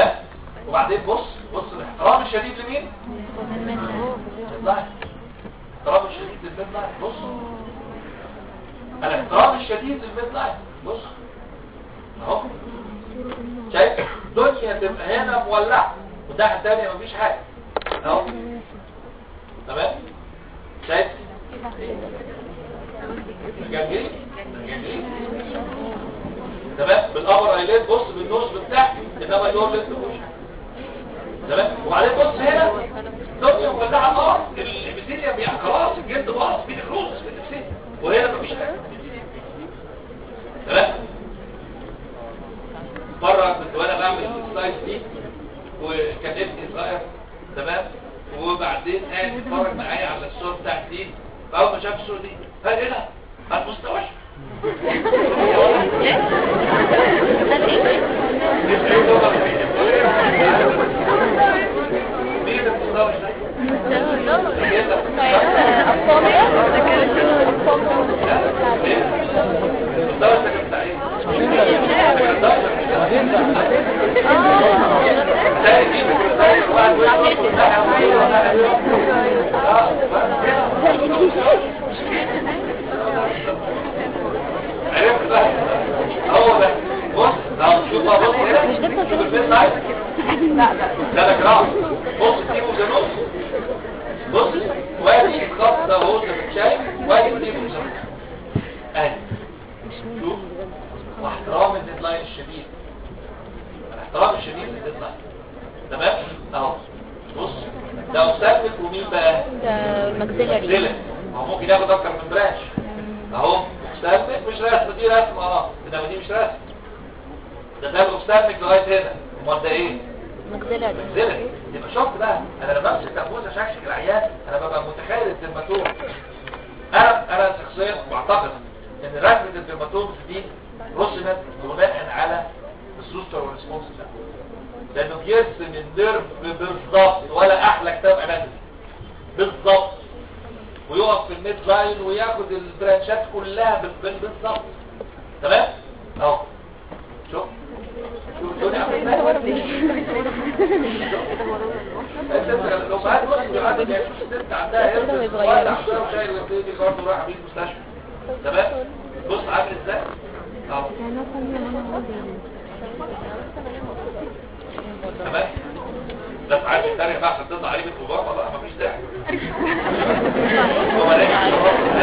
وبعدين بص بص الاحترام الشديد لمين لللاين الاحترام الشديد للميد لاين بص الاحترام الشديد للميد لاين بص اهو شايف الدنيا تبقى هنا مولعه والناحيه الثانيه مفيش حاجه اهو تمام شايف جنجري جنجري تمام بالابر ايليت بص بالنوز من تحت انما اللور لسه مش تمام وبعدين بص هنا الدنيا مولعه نار الابيثيليوم يعني خلاص الجلد باظ في الخروج في النفسيه وهنا مفيش حاجه تمام مرة كنت وانا بعمل السلايد دي وكان ابني صغير تمام وبعدين قاعد يتفرج معايا على الصور بتاعتي دي فاول ما شاف الصور دي قال ايه ده؟ قال مستوى مين اللي مستوى مستوى السكن بتاع ايه؟ عرفت بقى هو ده بص لو شوف بقى بص هنا شوف البيت لايت ده ده جراف بص تيبو ده نص بص وادي الخط ده اهو ده شايف وادي تيبو ده اهي شوف واحترام الديدلاين الشديد الاحترام الشديد للديدلاين تمام اهو بص ده مثبت ومين بقى ده ماكسيلاري زلت هو ممكن ياخد اكتر من برانش اهو مستثبت مش رسم دي رسم اه انما دي مش رسم ده ده مستثبت لغايه هنا امال ده ايه ماكسيلاري زلت يبقى شفت بقى انا لما بمسك تنفوذ اشكشك العيان انا ببقى متخيل الدرماتوم انا انا شخصيا معتقد ان رسمه الدرماتوم دي رسمت بناء على السوستر والريسبونس ده لانه بيرسم النيرف بالظبط ولا احلى كتاب اناتومي بالظبط ويقف في الميد لاين وياخد البرانشات كلها بال- بال- بالظبط تمام اهو شوف شوف الدنيا عامله ازاي لو بعد وقت بيعدي يعني شوف الست عندها كده ما هيربس يتغيرش. ولا عندها شايل وتيجي برضه رايح بيه المستشفى تمام بص عامل ازاي اهو تمام ده في عادي التانية بقى عشان تطلع عليه بالكبار بقى مفيش داعي هو لاقي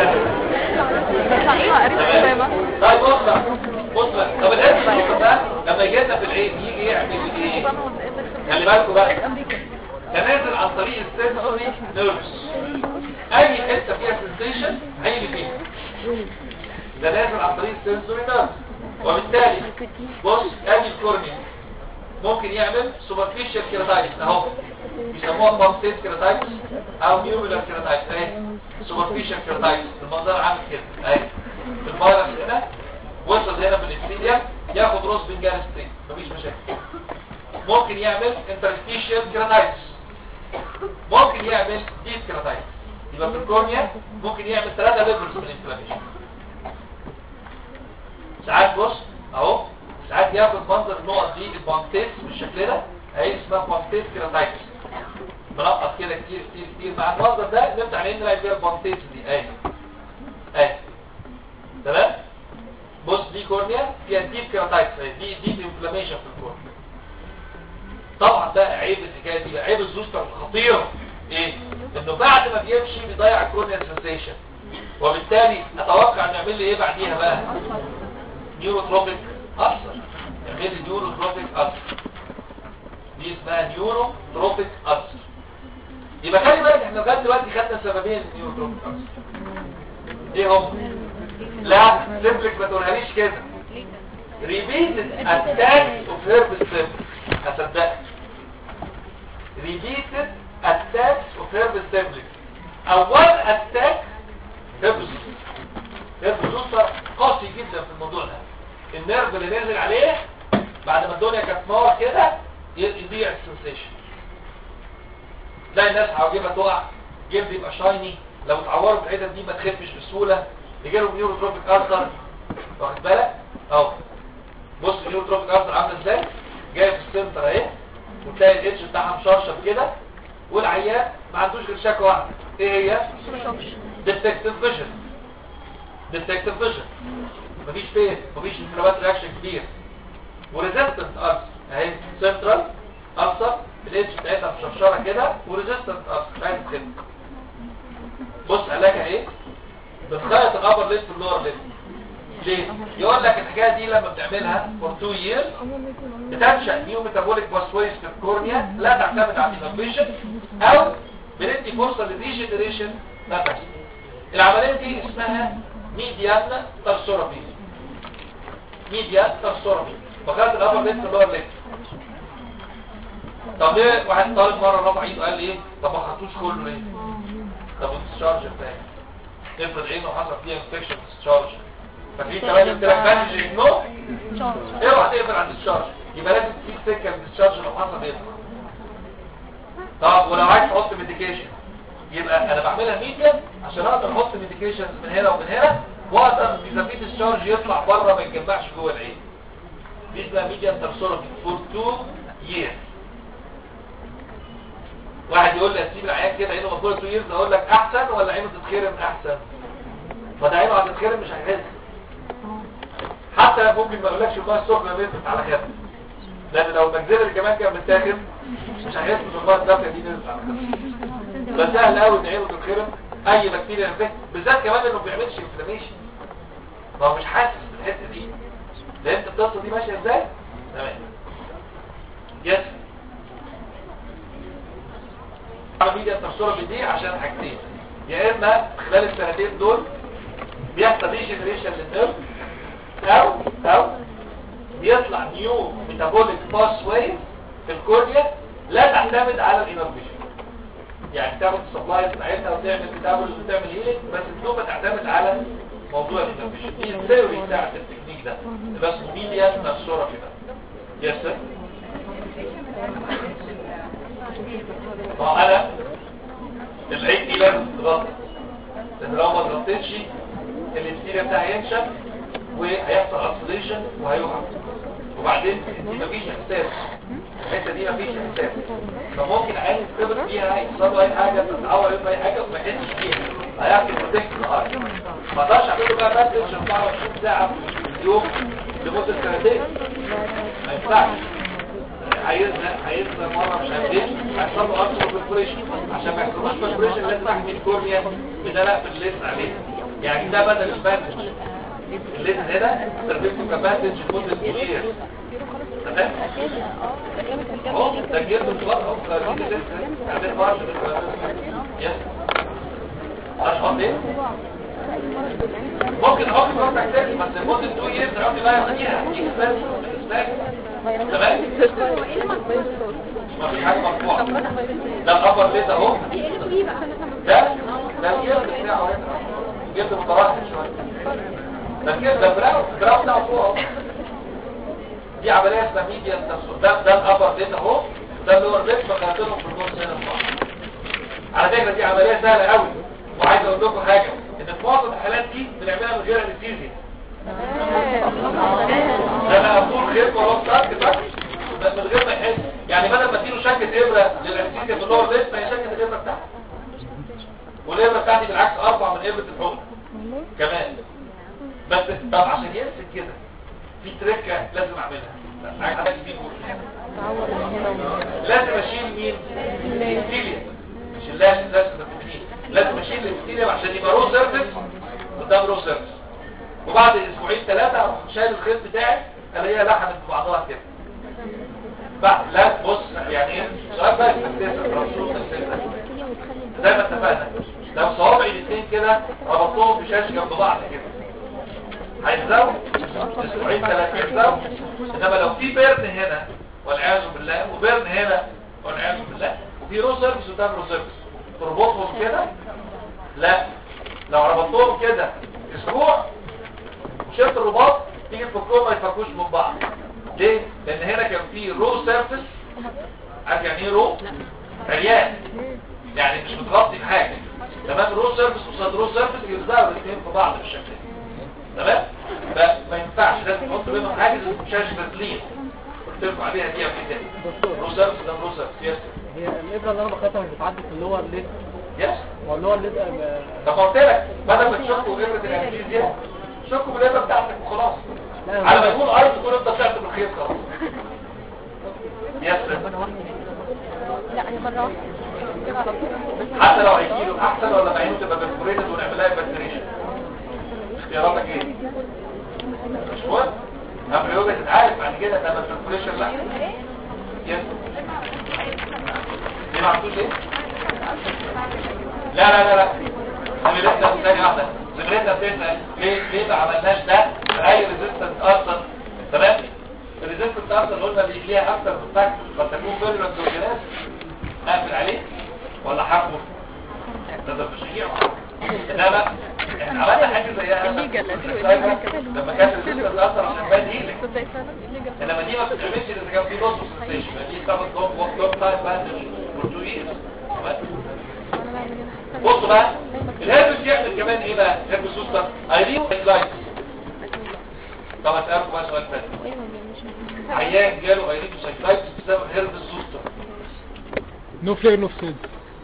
تمام طيب بص بقى بص بقى طب الاسم ده لما يجي لنا في العين يجي يعمل ايه خلي بالكم بقى ده نازل عن طريق السنسوري نيرفز اي حته فيها سنسيشن هيجي فيها ده نازل عن طريق السنسوري نيرفز وبالتالي بص ادي الكورنيا ممكن يعمل سوبرفيشال كيراتايتس اهو بيسموها بامبتيت كيراتايتس او نيوميلر كيراتايتس اهي سوبرفيشال كيراتايتس المنظر عامل كده اهي الفيروس هنا وصل هنا في الابتيديا ياخد روس بنجان ستريت مفيش مشاكل ممكن يعمل انترستيشال كيراتايتس ممكن يعمل ديب كيراتايتس يبقى في الكورنيا ممكن يعمل ثلاثة ليفلز من الانفلاميشن ساعات بص اهو ساعات ياخد منظر النقط دي البانكتيس بالشكل ده اهي اسمها بانكتيس كيراتايتس منقط كده كتير كتير كتير مع المنظر ده نفتح عيننا نلاقي فيها البانكتيس دي اهي اهي تمام بص دي كورنيا فيها ديب كيراتايتس اهي دي ديب انفلاميشن في الكورنيا طبعا ده عيب الحكايه دي عيب الزوستر الخطيره ايه انه بعد ما بيمشي بيضيع الكورنيا سنسيشن وبالتالي اتوقع انه يعمل لي ايه بعديها بقى نيوروتروبيك ألسر يعمل لي نيوروتروبيك ألسر دي اسمها نيوروتروبيك ألسر يبقى خلي بالك احنا لغايه دلوقتي خدنا سببين النيوروتروبيك ألسر ايه هم؟ لا سيمبلك ما تقولهاليش كده repeated attacks of herpes simplex هصدقك repeated attacks of herpes simplex اول اتاك herpes herpes zoster قاسي جدا في الموضوع ده النيرف اللي نزل عليه بعد ما الدنيا كانت نار كده ي- يضيع السنسيشن تلاقي الناس عواجبها تقع جلد يبقى شايني لو اتعوروا في الحتت دي ما تخفش بسهوله يجي لهم نيوروتروبيك ارثر واخد بالك اهو بص النيوروتروبيك ارثر عامله ازاي جايه في السنتر اهي وتلاقي الاتش بتاعها مشرشر كده والعيان ما عندوش غير شكوى واحده ايه هي ديتكتيف فيجن ديتكتيف فيجن مفيش فين مفيش انفلامات رياكشن كبير وريزيستنت ألسر اهي سنترال ألسر الاتش بتاعتها مشرشره كده وريزيستنت ألسر عايز كده بص علاجها ايه بتخيط الابر ليست واللور ليست ليه يقول لك الحكايه دي لما بتعملها for 2 years بتنشأ نيو ميتابوليك باسويز في الكورنيا لا تعتمد على الانوفيشن او بندي فرصه للريجنريشن نفس العمليه دي اسمها ميديان ترسورابي ميديان ترسورابي فخدت الابر ليست واللور ليست طب ليه واحد طالب مره رفع ايده قال لي ايه طب ما خدتوش كله ليه طب الديسشارج بتاعي افرض عينه حصل فيها انفكشن ديسشارج ففي كمان قلت لك مانج نو اوعى تقفل عند الديسشارج يبقى لازم تسيب سكه للديسشارج لو حصل ايه طب ولو عايز تحط ميديكيشن يبقى انا بعملها ميديا عشان اقدر احط ميديكيشنز من هنا ومن هنا واقدر اذا في ديسشارج يطلع بره ما يتجمعش جوه العين دي اسمها ميديا ترسورابي فور 2 years واحد يقول لي اسيب العيان كده عينه مفروض 2 years اقول لك احسن ولا عينه تتخرم احسن ما ده عينه هتتخرم مش هيحس حتى ممكن ما اقولكش الميه السخنه نزلت على خد لان لو المجزره كمان كان متاخد مش هيحس بالميه الدافيه دي نزلت على خد بس سهل قوي ان عينه تتخرم اي بكتيريا نفسها بالذات كمان انه ما بيعملش انفلاميشن ما هو مش حاسس بالحته دي فهمت القصه دي ماشيه ازاي تمام يس عمليه الترسوره بدي عشان حاجتين يا اما خلال السنتين دول بيحصل ريجنريشن للنيرف او او بيطلع نيو ميتابوليك باس واي في الكورنيا لا تعتمد على الانرفيشن يعني تاخد السبلاي بتاعتها وتعمل ميتابوليز وتعمل هيلينج بس بدون ما تعتمد على موضوع الانرفيشن دي الثيوري بتاعت التكنيك ده ده اسمه ميديا ترسوره كده يس سر ما انا العين دي لازم تتغطى لان لو ما اتغطيتش الابتيريا بتاعها ينشف وهيحصل اكسليشن وهيقع وبعدين انت مفيش احساس الحته دي مفيش احساس فممكن عين يتخبط فيها يحصل له اي حاجه تتعور يبقى اي حاجه وما يحسش فيها هيعمل بروتكت الارض ما اقدرش اعمل له بقى بس 24 ساعه في اليوم لمده سنتين ما ينفعش عايزنا عايزنا مره مش عارف ايه هيحصل له اكتر بريبريشن عشان ما يحصلوش بريبريشن لازم احمي الكورنيا بدلق في الليزر عليه يعني ده بدل الباندج الليزر هنا تربيته كباندج لمده كتير تمام اهو ده جير بالظبط اهو تربيته الليزر بعدين مارش يس اشخاص ايه ممكن احط مرة تاني بس لمدة 2 years ربي بقى يغنيها دي اسباب بالنسبة لي تمام ما في حاجة مرفوعة ده الأبر ليس اهو ده ده الجلد بتاعه هنا الجلد متراحل شوية ده الجلد ده براو براو بتاعه فوق اهو دي عملية اسمها ميديا ده ده الأبر ليس اهو ده اللور ليس بخاطرهم في النص هنا في بعض على فكرة دي عملية سهلة قوي وعايز اقول لكم حاجة ان في معظم الحالات دي بنعملها من غير انستيزيا ده انا اقول خير وراء ساعات بس من غير ما يحس يعني بدل ما اديله شكة ابرة للانستيزيا في اللور ليست ما هي شكة الابرة بتاعتي والابرة بتاعتي بالعكس اربع من ابرة الحقن كمان بس طب عشان يمسك كده في تريكة لازم اعملها عايز حاجة دي لازم اشيل مين؟ الانستيزيا مش اللاش لازم لازم اشيل الانستيزيا عشان يبقى رو سيرفيس قدام رو سيرفيس وبعد اسبوعين ثلاثة اروح شايل الخيط بتاعي الاقيها لحمت ببعضها كده بعد لا بص يعني ايه سؤال بقى الاساس الرسول زي ما اتفقنا لو صوابعي الاثنين كده ربطتهم بشاش جنب بعض كده هيزاو اسبوعين ثلاثة يزاو انما لو في بيرن هنا والعياذ بالله وبيرن هنا والعياذ بالله وفي رو سيرفيس قدام رو سيرفيس تربطهم كده لا لو ربطتهم كده اسبوع وشلت الرباط تيجي تفكهم ما يفكوش من بعض ليه؟ لان هنا كان في رو سيرفيس عارف يعني ايه رو؟ عريان يعني مش متغطي بحاجه تمام رو سيرفيس قصاد رو سيرفيس يلزقوا الاثنين في بعض بالشكل ده تمام؟ فما ينفعش لازم تحط بينهم حاجز مش شاشه تسليم ترفع عليها دي قبل كده دكتور روسر ده روسر يس هي الابره اللي انا بخيطها مش بتعدي في اللور ليد يس هو اللور ليد آه، طب قلت لك بدل ما تشكوا ابره الانستيزيا شكوا بالابره بتاعتك وخلاص لا على ما يكون ارض تكون انت طلعت بالخيط خلاص يس لا هي مرة واحدة كده على طول حتى لو هيجيله احسن ولا بعينه تبقى بالفوريتد ونعملها باستريشن اختياراتك ايه مش مهم قبل يوجد تتعالج بعد كده تبقى بالفوريشن لا يس ليه ما عملتوش ايه لا لا لا لا زميلتنا ثانية واحدة زميلتنا بتسأل ليه ليه ما عملناش ده في اي ريزيستنس اصلا تمام الريزيستنس اصلا قلنا اللي ليها اكتر من فاكتور قد تكون فيرولنت اورجانيز اقفل عليه ولا حرمه ده ده مش شجيع لا لا احنا عملنا حاجه زيها لما كانت الريزيستنس اصلا عشان بان هيلك تصدق فعلا الليجا انما دي ما بتتعملش اذا كان في نص ستيشن دي طبعا دوم وقت دوم تايم باندج فور تو ييرز انا بعمل هنا بصوا بقى الهربس يعمل كمان ايه بقى هربس سوستر ايريو لايت طب اسالكم بقى سؤال ثاني ايوه مش عيان جاله ايريو سايكلايتس بسبب هربس سوستر نو فلير نو فسيد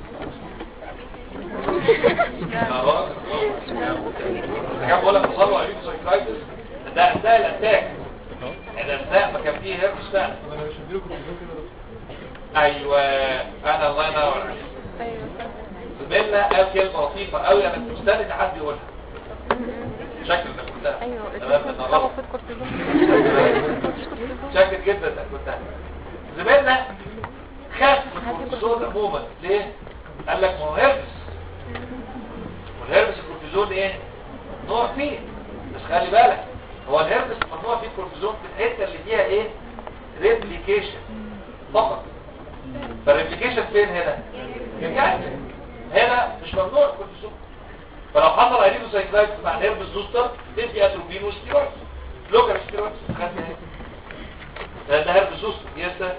اهو كان بقول لك حصل له ايريو سايكلايتس ده اثناء الاتاك يعني اثناء ما كان فيه هربس فعلا ايوه انا الله ينور عليك ايوه زميلنا قال كلمه لطيفه قوي انا كنت مستني حد يقولها شكل انك قلتها ايوه تمام ان هو غلط في الكورتيزون شاكر جدا انك قلتها زميلنا خاف من الكورتيزون عموما ليه؟ قال لك ما هو هربس والهربس الكورتيزون ايه؟ نوع فيه بس خلي بالك هو الهربس ممنوع فيه الكورتيزون في الحته اللي فيها ايه؟ ريبليكيشن فقط فالريبليكيشن فين هنا؟ يعني هنا مش ممنوع الكورتيزون فلو حصل ايريدو سايكلايت مع الهربس زوستر تدي اتروبين وستيرويد لوكال ستيرويد خدنا ايه؟ ده ده هربس زوستر يس ده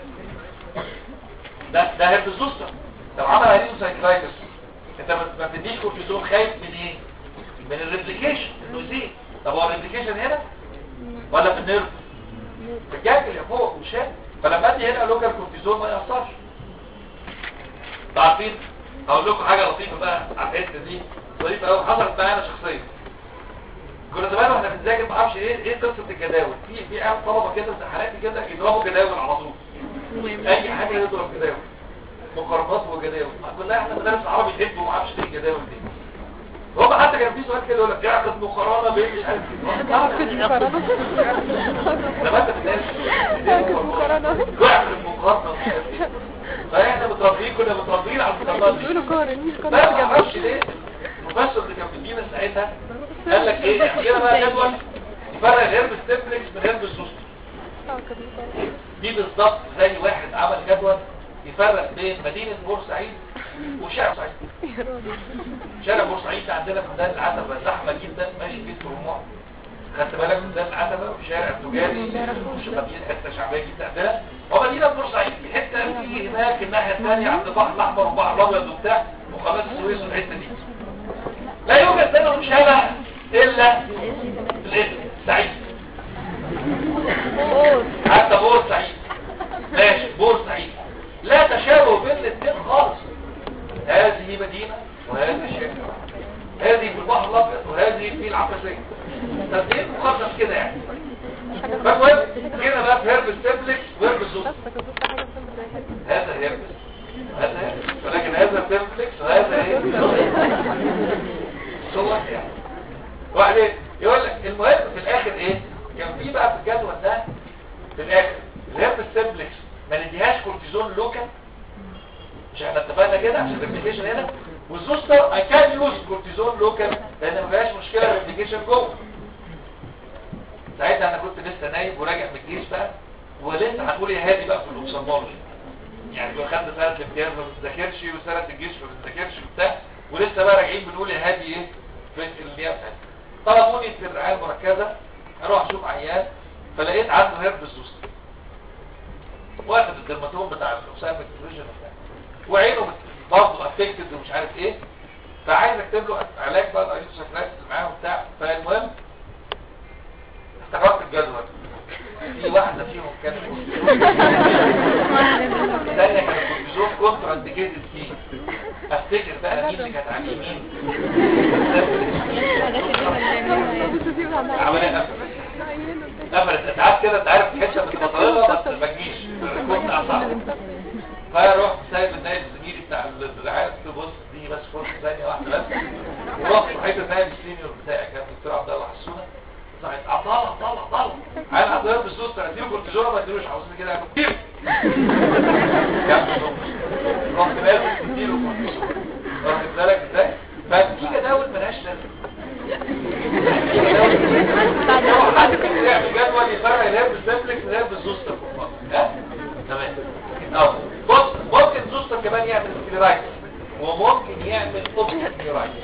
ده ده هربس زوستر لو عمل ايريدو سايكلايتس انت ما ما بتديش كورتيزون خايف من ايه؟ من الريبليكيشن انه يزيد طب هو الريبليكيشن هنا ولا في النيرف؟ في الجاكل اللي فوق مش هنا فلما ادي هنا لوكال كورتيزون ما يأثرش عارفين هقول لكم حاجه لطيفه بقى على الحته دي ظريفه قوي حصلت معايا انا شخصيا كنا زمان واحنا بنذاكر ما اعرفش ايه ايه قصه الجداول في في عيال طلبه كده امتحاناتي كده يضربوا جداول على طول اي حاجه يضرب جداول مقارنات وجداول كنا احنا مدارس عربي يحبوا ما اعرفش ايه الجداول دي هو حتى كان في سؤال كده يقول لك اعقد مقارنه بين مش عارف ايه لما انت بتنام اعقد مقارنة. اعقد مقارنه ومش عارف ايه. فاحنا متربيين كنا متربيين على المقارنات دي بيقولوا قارن بس ما اعرفش ليه البروفيسور اللي كان بيدينا ساعتها قال لك ايه احكي لنا بقى جدول يفرق هيرب ستيبلكس من هيرب السوستر اعقد مقارنة. دي بالظبط زي واحد عمل جدول يفرق بين مدينة بورسعيد وشارع بورسعيد يا راجل شارع بورسعيد ده عندنا في ميدان العتبة زحمة جدا ماشي فيه الطرمات خدت بالك من ميدان العتبة وشارع تجاري مش مدينة حتة شعبية جدا عندنا ومدينة بورسعيد في حتة في هناك الناحية الثانية عند البحر الأحمر والبحر الأبيض وبتاع وقناة السويس والحتة دي لا يوجد منهم شبه إلا الاسم سعيد حتى بورسعيد ماشي بورسعيد لا تشابه بين الاثنين خالص هذه مدينة وهذه شارع هذه في البحر الابيض وهذه في العباسية ترتيب مخصص كده يعني فالمهم كده بقى في هرب ستيبلكس وهرب الزوز هذا هرب هذا هرب ولكن هذا ستيبلكس وهذا ايه صور يعني وبعدين يقول لك المهم في الاخر ايه كان في بقى في الجدول ده في الاخر الهرب ستيبلكس ما نديهاش كورتيزون لوكال مش احنا اتفقنا كده عشان الريبليكيشن هنا والزوستر اي كان يوز كورتيزون لوكال لان ما فيهاش مشكله الريبليكيشن جوه ساعتها انا كنت لسه نايم وراجع من الجيش بقى ولسه هتقول يا هادي بقى في الاوبسالمولوجي يعني لو خدت سنه الامتياز ما بتذاكرش وسنه الجيش ما بتذاكرش وبتاع ولسه بقى راجعين بنقول يا هادي ايه في النيابه طلبوني في الرعايه المركزه اروح اشوف عيان فلقيت عنده هيرب الزوستر واخد الدرماتوم بتاع الحسام التلفزيون وبتاع وعينه برضه افكتد ومش عارف ايه فعايز اكتب له علاج بقى الايدوساكرايتس اللي معاه وبتاع فالمهم افتكرت الجدول في واحدة فيهم كانت الثانية كانت كورتيزون كونترا انديكيتد فيه افتكر بقى مين اللي كانت على اليمين عملية قفلت قفلت ساعات كده انت عارف تحس انك بتبقى طالبة بس ما تجيش كنت اصعب فرحت سايب النايب الزميلي بتاع العيال قلت له بص دي بس فرصة ثانية واحدة بس ورحت صحيت النايب السينيور بتاعي كان الدكتور عبد الله حسونة صحيت عطالة عطالة عطالة عيال عطالة بالصوت اديله كورتيزون ما اديلوش عاوزين كده ياخد كتير رحت لازم تديله كورتيزون واخد بالك ازاي؟ ففي جداول ملهاش لازمة لو حد كان يعمل جدول يفرق الهرب السمبلكس من الهرب الزوستر ها تمام اه بص ممكن زوستر كمان يعمل سكليرايتس وممكن يعمل اوبستيرايتس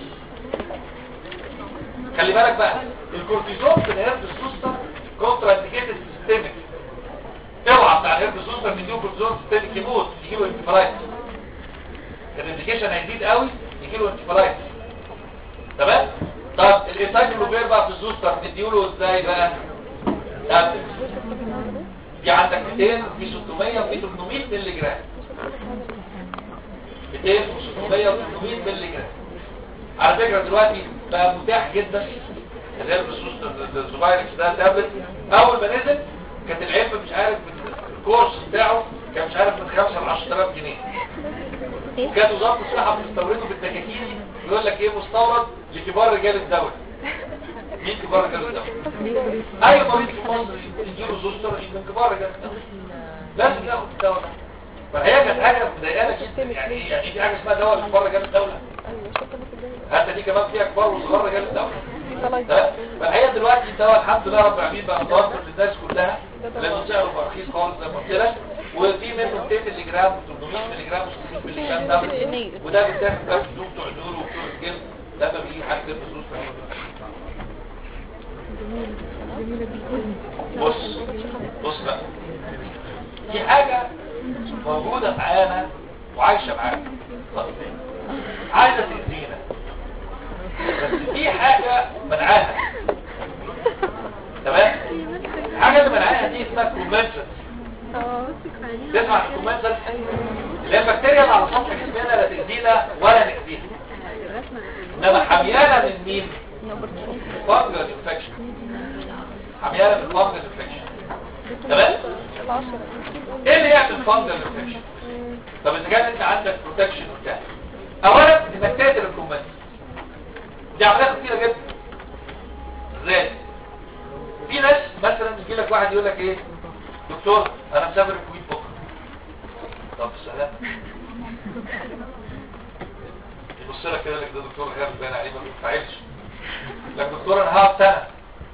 خلي بالك بقى الكورتيزون في الهرب الزوستر كونترا انديكيتد سيستميك اوعى بتاع الهرب الزوستر من دون كورتيزون سيستميك يموت يجيله انتفالايتس الانديكيشن هيزيد قوي يجيله انتفالايتس تمام طب الانتاجلوبير بقى في الزوستر نديله ازاي بقى تابلت في عندك 200 وفي 600 وفي 800 مللي جرام 200 و600 و800 مللي جرام على فكرة دلوقتي بقى متاح جدا اللي هي الزوفايركس ده تابلت اول ما نزل كانت العلبة مش عارف الكورس بتاعه كان مش عارف من 5 ل 10000 جنيه وكانت وزارة الصحة بتستورده بالدكاكين يقول لك ايه مستورد لكبار رجال الدولة مين كبار رجال الدولة اي مريض في مصر يجيله زوستر من كبار رجال الدولة لازم ياخد الدواء ده فهي كانت حاجة مضايقانا جدا يعني يعني في حاجة اسمها دواء لكبار رجال الدولة حتى دي كمان فيها كبار وصغار رجال الدولة تمام؟ فالحقيقة دلوقتي الدواء الحمد لله رب العالمين بقى متوفر للناس كلها لانه سعره بقى رخيص خالص زي ما قلت لك وفي منه 200 مللي جرام و300 مللي جرام و600 مللي جرام ده وده بيتاخد بقى في الدكتور بتوع النور وبتوع الجلد لما بيجي حد بخصوص بص بص بقى في حاجة موجودة معانا وعايشة معانا عايزة تأذينا بس في حاجة منعاها تمام الحاجة اللي منعاها دي اسمها كومنشن تسمع عن الكومنشن اللي هي البكتيريا اللي على سطح جسمنا لا تأذينا ولا نأذيها انما حميانة من مين؟ فانجل انفكشن حميانة من فانجل انفكشن تمام؟ ايه اللي يعمل فانجل انفكشن؟ طب اذا كان انت عندك بروتكشن وبتاع اولا انك تقتل الكومنشن دي عملية كتيرة جدا ازاي؟ في ناس مثلا يجي لك واحد يقول لك ايه دكتور انا مسافر الكويت بكره طب سلام يبص لك كده لك ده دكتور غير باين عليه ما بينفعلش لك دكتور انا هقعد سنه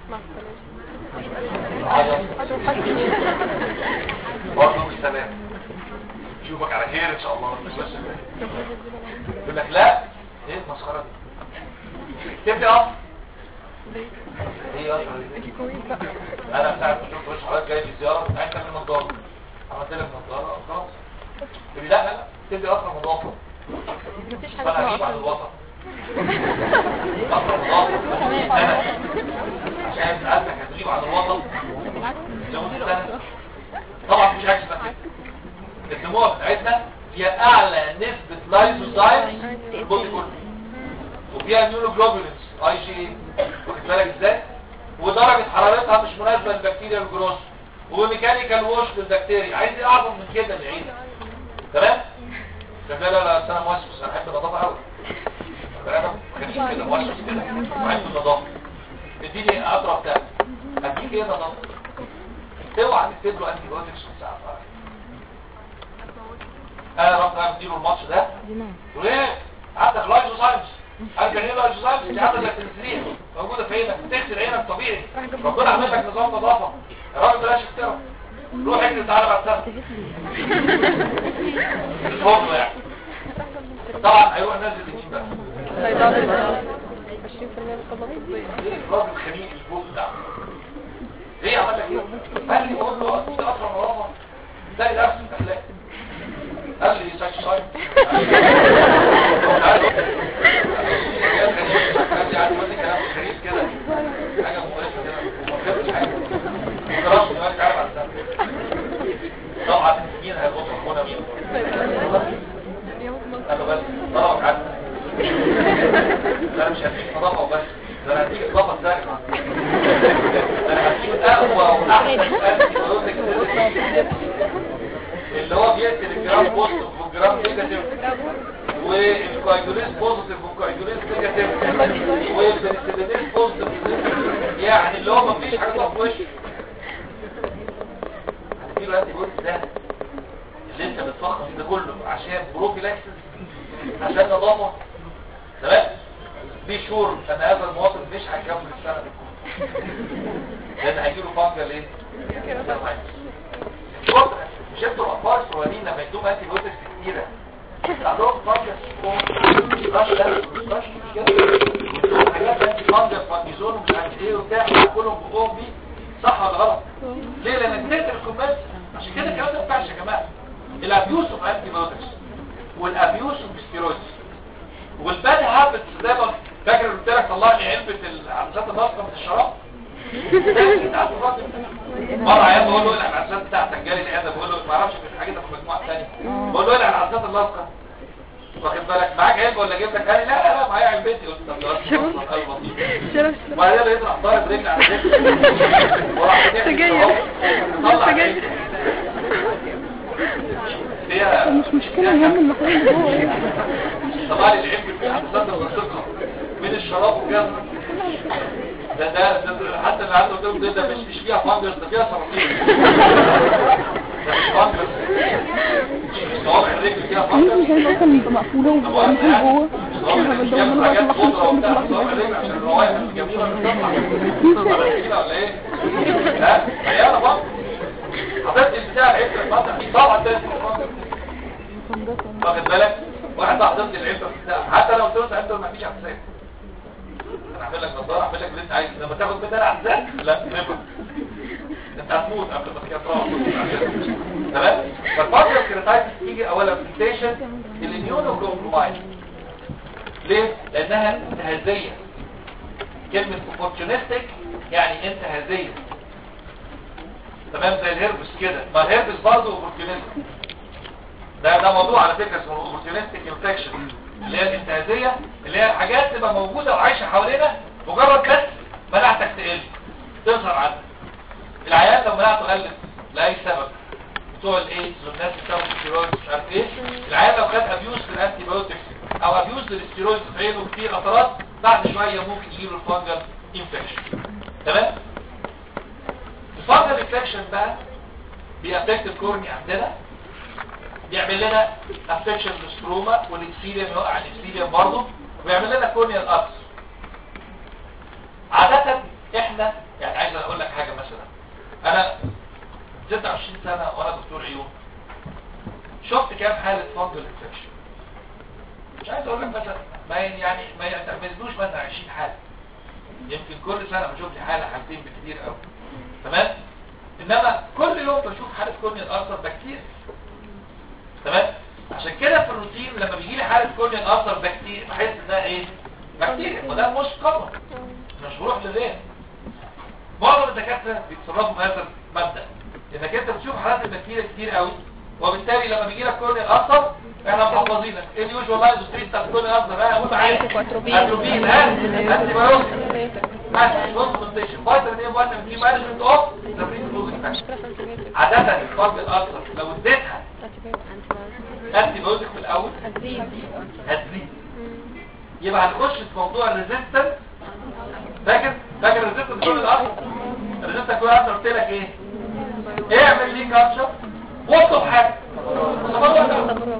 برضه مش تمام اشوفك على خير ان شاء الله بس يقول لك لا ايه المسخره دي تبدا اصلا ايه اصلا دي انا بتاع الدكتور مش حضرتك جاي في زياره انت من نظاره عملت لك نظاره خلاص تقول لا لا تبدا اصلا نظافه فانا هجيب على الوسط اصلا نظافه انا عشان ساعتك هتجيب على الوسط لمده سنه طبعا مش حاجه اسمها كده الدموع بتاعتنا فيها اعلى نسبه لايزوزايمز في البودي كله وفيها نيوروجلوبولينز اي جي واخد بالك ازاي ودرجه حرارتها مش مناسبه للبكتيريا الجروس وميكانيكال ووش للبكتيريا عايز ايه اعظم من كده العيد تمام لا لا لا انا موسوس انا بحب النظافه قوي انا خفيف كده موسوس كده بحب النظافه اديني اطرف ده اديك ايه نظافه اوعى تكتب له انتي بايوتكس وتساعد انا رحت اديله الماتش ده وليه عندك لايزوسايمز عارف يعني ايه لايزوسايمز دي عندك بكتيريا موجوده في عينك تغسل عينك طبيعي ربنا عامل لك نظام نظافه الراجل بلاش اختراع روح اجري تعالى بعد سنه الفضل يعني طبعا هيروح نازل لمين بقى ايه الراجل الخنيق الفوق ده ليه عمل لك ايه قال لي قول له انت اصلا نظافه تلاقي نفسك تحلاقي قال لي ساكس سايد كان يعني كلام غريب كده حاجه مقرفه كده ما فهمتش حاجه خلاص اخونا مين قال له بس ضربك عدل انا مش هديك نظافه وبس ده انا هديك اضافه ثانيه انا هديك اقوى واحسن انتي بايوتيك اللي هو بيقتل الجرام بوزيتيف والجرام نيجاتيف والكواجوليز بوزيتيف والكواجوليز نيجاتيف والبنسلينيز بوزيتيف يعني اللي هو مفيش حاجه تقف في وشه هتجيب انتي بايوتيك ده اللي انت بتفخر فيه ده كله عشان بروفيلاكسس عشان نظافه تمام بي شور ان هذا المواطن مش هيكمل السنه دي لان هيجيله فانجل ايه؟ شرط مش انتوا الاطفال الصغيرين لما يدوم انتي بيوتكس كتيره عندهم فانجل رش لا رش مش كده يدوم حاجات انتي فانجل فانجيزون ومش عارف ايه وبتاع كلهم بقهم بيه صح ولا غلط؟ ليه؟ لانك بتقتل الكومنت عشان كده الكلام ده ما ينفعش يا جماعه الابيوس اوف انتي بيوتكس والابيوس اوف ستيرويدز والباد هابتس زي ما فاكر قلت لك طلع لي علبه العدسات اللاصقه من الشراب مرة عيال بقول له العب العدسات بتاعتك جالي العيادة بقول له ما اعرفش في حاجة في المجموعة الثانية بقول له العب العدسات اللاصقة واخد بالك معاك علبة ولا اجيب لك قال لي لا لا لا معايا علبتي قلت طب ده اصلا قلب بطيء وبعدين لقيت راح ضارب رجلي على رجلي وراح سجاير. طلع سجاير. هي مش مشكلة يهم المحل هو طبعا العلم في العدسات اللاصقة من الشراب وكده ده ده ده- حتى اللي عنده قدام ده, ده مش مش فيها فانجس ده فيها سراطين ده مش فانجس مش صوابع الرجل فيها مش فانجس عايزة اصلا يبقى مقفولة طب والمحل واحد جوه صوابع احنا الرجل بدور فيها من حاجات الوقت خضرا اللي وبتاع احنا صوابع الرجل عشان الروائح الجميلة بتطلع ولا كده ولا ايه؟ ها؟ عيالة برضه حضرتك البتاع العيب الفتح دي طبعا ده اسمه فانجس واخد بالك؟ واحد صاحب ضد العيب بتاع حتى لو قلت له انت ما فيش عدسات انا اعمل لك نظاره اعمل لك اللي انت عايزه لما تاخد مني انا عدسات لا نبقى انت هتموت قبل ما تروح تمام فالفاضل الكريتايتس تيجي اولا بريتيشن الاميونو كومبرومايز ليه لانها انتهازيه كلمه اوبورتونستيك يعني انتهازيه تمام زي الهربس كده ما الهربس برضه اوبورتونيزم ده ده موضوع على فكره اسمه اوبورتونستيك انفكشن اللي هي الانتهازيه اللي هي حاجات تبقى موجوده وعايشه حوالينا مجرد بس مناعتك تقل تظهر عندك العيان لو مناعته قلت لاي سبب بتوع الايدز والناس بتاخد الستيرويدز مش عارف ايه العيان لو خد ابيوز للانتي بايوتكس او ابيوز للستيرويدز في عينه كتير قطرات بعد شويه ممكن يجيله الفانجل انفكشن تمام الفانجل انفكشن بقى بيأفكت الكورني عندنا بيعمل لنا افكشن للستروما والاكسيليوم يوقع الاكسيليوم برضه ويعمل لنا كورنيال ابس عادة احنا يعني عايز اقول لك حاجة مثلا انا 26 سنة وانا دكتور عيون شفت كام حالة فانجل انفكشن مش عايز اقول لك مثلا ما ي- يعني ما يعتمدوش مثلا 20 حالة يمكن كل سنة بشوف لي حالة حالتين بكتير قوي تمام انما كل يوم بشوف حالة كورنيال ارثر ده كتير تمام عشان كده في الروتين لما بيجي لي حاله كورنيال اثر بكتير بحس انها ايه بكتيريا وده مش قمر مش بروح للغير معظم الدكاتره بيتصرفوا بهذا المبدا انك انت بتشوف حالات البكتيريا كتير قوي وبالتالي لما بيجي لك كورنيال اثر احنا محافظينك ايه اليوجوال لايز ستريت بتاع الكورنيال اثر انا اقول معاك اتروبين ها انتي بايوتيك ماشي كونسنتريشن فيتامين ايه فيتامين دي مانجمنت اوف ذا بري عادة الفرد الاثر لو اديتها انتي بايوتيك في الاول هتزيد يبقى هنخش في موضوع الريزيستنس فاكر فاكر الريزيستنس كل الاثر الريزيستنس كل الاثر قلت لك ايه اعمل ليه كاتشب واطلب حاجه صبروه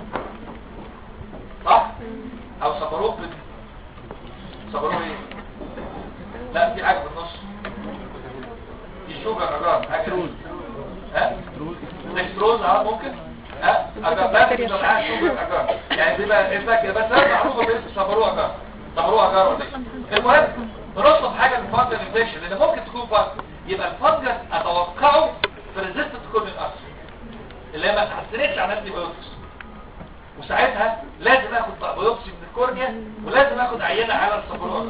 صح او صبروه بال صبروه ايه لا في حاجه في النص دي شوجر اجار حاجه ها دكستروز اه ممكن ها اجار لا تبقى معاها شوجر اجار يعني بيبقى اسمها كده بس انا معروفه باسم صبروه اجار صبروه اجار ولا ايه المهم بنطلب حاجه من فانجل انفكشن لان ممكن تكون فانجل يبقى الفانجل اتوقعه في ريزيستنت كل الاثر اللي هي ما اتحسنتش على انتي بايوتكس وساعتها لازم اخد بايوبسي من الكورنيا ولازم اخد عينه على الصبروه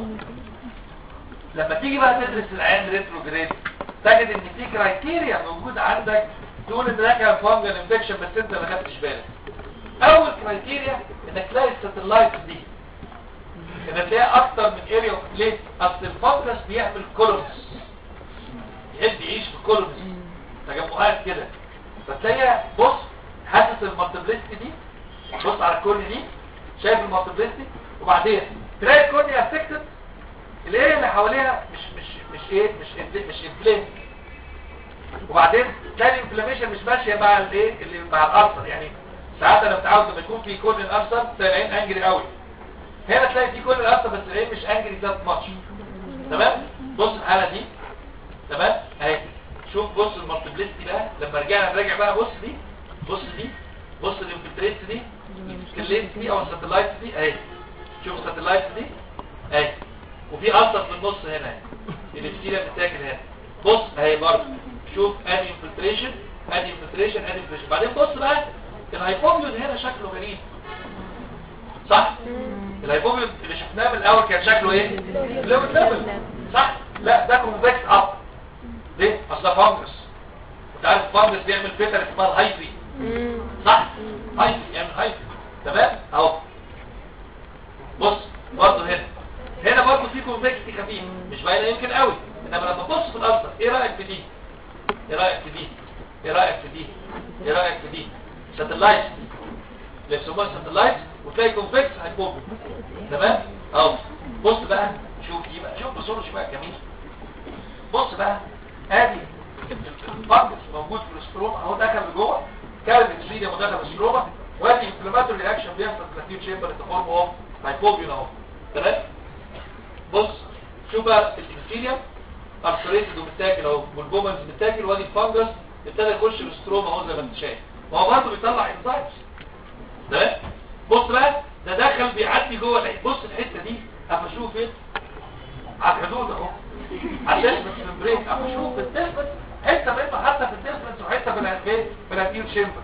لما تيجي بقى تدرس العين ريتروجريد تجد ان في كرايتيريا موجود عندك تقول ان ده كان فانجل انفكشن بس انت ما خدتش بالك اول كرايتيريا انك تلاقي الساتلايت دي ان تلاقي اكتر من اريا اوف ليه اصل الفانجس بيعمل كولونز يحب يعيش في كولونز تجمعات كده فتلاقي بص حاسس المالتيبليستي دي بص على الكورني دي شايف المالتيبليستي وبعدين تلاقي الكورني افكتد الاريا اللي حواليها مش مش مش ايه مش إنت- مش انفلام وبعدين تلاقي الانفلاميشن مش ماشيه مع الايه اللي مع الارثر يعني ساعات انا متعود لما يكون في كورني الارثر تلاقي العين انجري قوي هنا تلاقي في كورني الارثر بس العين مش انجري ذات ماتش تمام بص الحاله دي تمام اهي شوف بص المالتيبليستي بقى لما رجعنا نراجع بقى بص دي بص دي بص الانفلتريت دي السكليت دي او الساتلايت دي اهي شوف الساتلايت دي اهي وفي ألطف في النص هنا اهي الابسيليا بتتاكل هنا بص اهي برضه شوف ادي انفلتريشن ادي انفلتريشن ادي انفلتريشن بعدين بص بقى الهايبوميون هنا شكله غريب صح الهايبوميون اللي شفناه من الاول كان شكله ايه ليفل ليفل صح لا ده كونفكس اب ليه اصل فانجس انت عارف الفانجس بيعمل فيتر اسمها الهايفي صح هايفي يعمل هايفي تمام اهو بص برضه هنا هنا برضه في كونفكسيتي خفيف مش باينه يمكن قوي انما لما تبص في الالسر ايه رايك في دي ايه رايك في دي ايه رايك في دي ايه رايك في دي ساتلايت اللي بيسموها ساتلايت وتلاقي كونفكس هيبوبي تمام اهو بص بقى شوف دي بقى شوف بصوره بقى جميل بص بقى ادي الفانجس موجود في الاستروما اهو دخل لجوه كارب اكسيديا ودخل الاستروما وادي انفلاماتوري رياكشن بيحصل في الكتيب شيمبر التفورم اهو هايبوبيون اهو تمام بص شوف بقى الانفيريا ارثريتد ومتاكل اهو والبومنز متاكل وادي الفانجس ابتدى يخش الاستروما اهو زي ما انت شايف ما هو برضه بيطلع انزايمز تمام بص بقى ده دخل بيعدي جوه العين بص الحته دي اما اشوف ايه على الحدود اهو عشان بس البريك اما اشوف الديفرنس حته منه حتى في الديفرنس وحته في الانفيه في الانفير شيمبر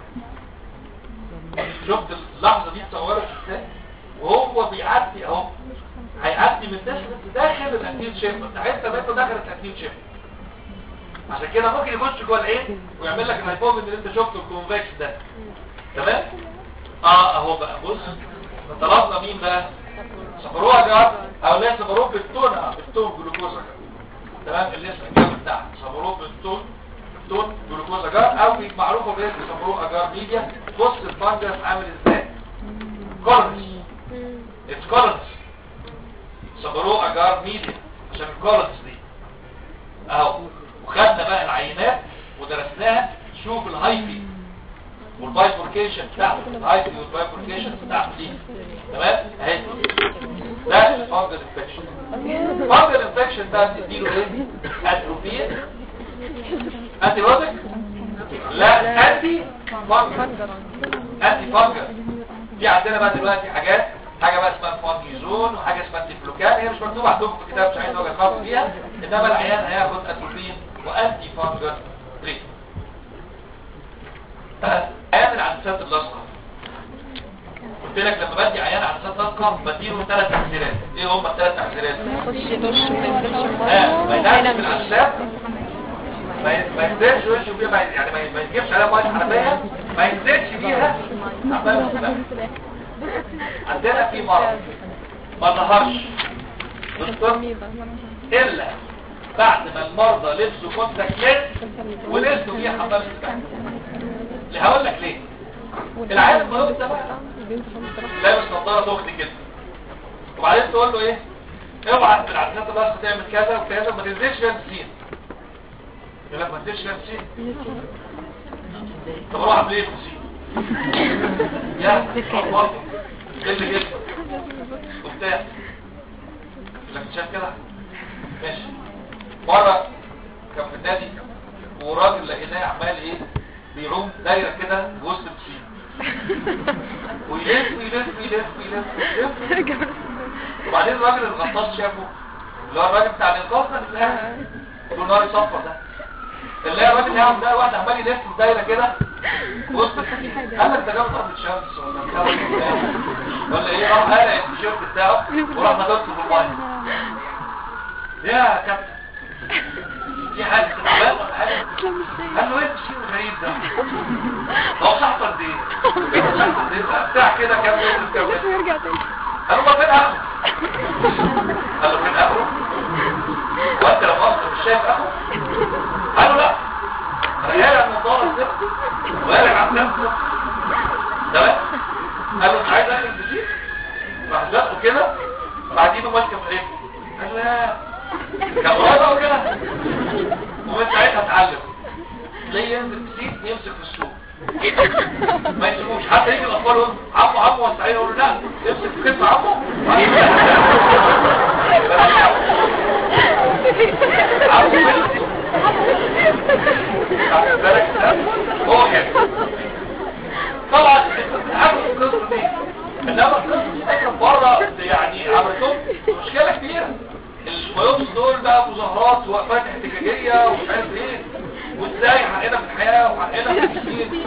شفت اللحظه دي اتصورت ازاي وهو بيعدي اهو هيعدي من ديفرنس داخل الانفير شيمبر ده حته منه دخلت الانفير شيمبر عشان كده ممكن يخش جوه العين ويعمل لك الهايبومين اللي انت شفته الكونفكس ده تمام اه اهو بقى بص طلبنا مين بقى صفروها جار او لا صفروه بالتون اه بالتون جلوكوزا جار تمام اللي اسمه الجامد بتاعها صفروه بالتون تون جلوكوزا جار او معروفه باسم صفروه جار ميديا بص الفانجس عامل ازاي كورنس اتس كورنس صفروه جار ميديا عشان الكورنس دي اهو وخدنا بقى العينات ودرسناها شوف الهايفي والبايفوركيشن بتاعته الهايفي والبايفوركيشن بتاعته دي تمام اهي ده الفانجل انفكشن الفانجل انفكشن ده بتديله ايه اتروفين انتي روتك لا انتي فانجل انتي فانجل في عندنا بقى دلوقتي حاجات حاجه بقى اسمها فانجيزون وحاجه اسمها تيفلوكان هي مش مكتوبه عندكم في الكتاب مش عايز اوجه خالص فيها انما العيان هياخد اتروفين وانتي فانجل تريتمنت عيان العدسات اللاصقه قلت لك لما بدي عيان عدسات لاصقه بديله ثلاث تحذيرات ايه هم الثلاث تحذيرات اه ما يدعش في العدسات ما ي- ما ينزلش وشه بيها ما ي- يعني ما ي- ما يجيبش عليها ميه حنفيه ما ينزلش بيها عمال السباحة. عندنا في مرض ما ظهرش بالطب الا بعد ما المرضى لبسوا كونتاكت لينس ولبسوا فيها حمام السباحه اللي هقول لك ليه العيال المرض ده بقى لابس نظاره ضغط كده وبعدين تقول له ايه اوعى في العدسات اللاصقه تعمل كذا وكذا ما تنزلش فيها بسين يقول لك ما تنزلش فيها بسين طب اروح اعمل ايه في بسين يا الله اللي جسمك وبتاع لك شايف كده ماشي مرة كان في النادي وراجل لقيناه عمال ايه بيعوم دايرة كده في وسط البسين ويلف ويلف ويلف ويلف ويلف وبعدين الراجل الغطاس شافه اللي هو الراجل بتاع الانقاذ ده في الاخر له نار يصفر ده اللي هو الراجل يعمل ده واحد عمال يلف في دايرة كده في وسط البسين قال لك ده جاب ضربة شمس ولا بتاع ولا ايه راح قلع التيشيرت بتاعه وراح نزلته في الميه يا كابتن في حاجه استقبال ولا حاجه قال له ايه الشيء الغريب ده هو شحطه قد ايه شحطه قد ايه بتاع كده كام يوم كام يوم يرجع تاني قال له ما فين اخره قال له فين اخره وانت لو مصر مش شايف اخره قال له لا انا قالع النضاره الزفت وقالع عن نفسه تمام قال له انت عايز اكل جديد راح زقه كده بعدين ماسكه في ايده قال له يا كان وضعه كده ومن ساعتها اتعلم تلاقيه ينزل بسيط يمسك في السوق ما يسيبوش حتى يجي الاطفال يقول عمو عمو واستعين يقول له لا يمسك في كتف عمو عمو بالك ده؟ هو كده طبعا عارف القصه دي انما القصه دي كانت بره يعني عملتهم مشكله كبيره الميوبس دول بقى مظاهرات ووقفات احتجاجيه ومش عارف ايه وازاي حقنا في الحياه وحقنا في الدين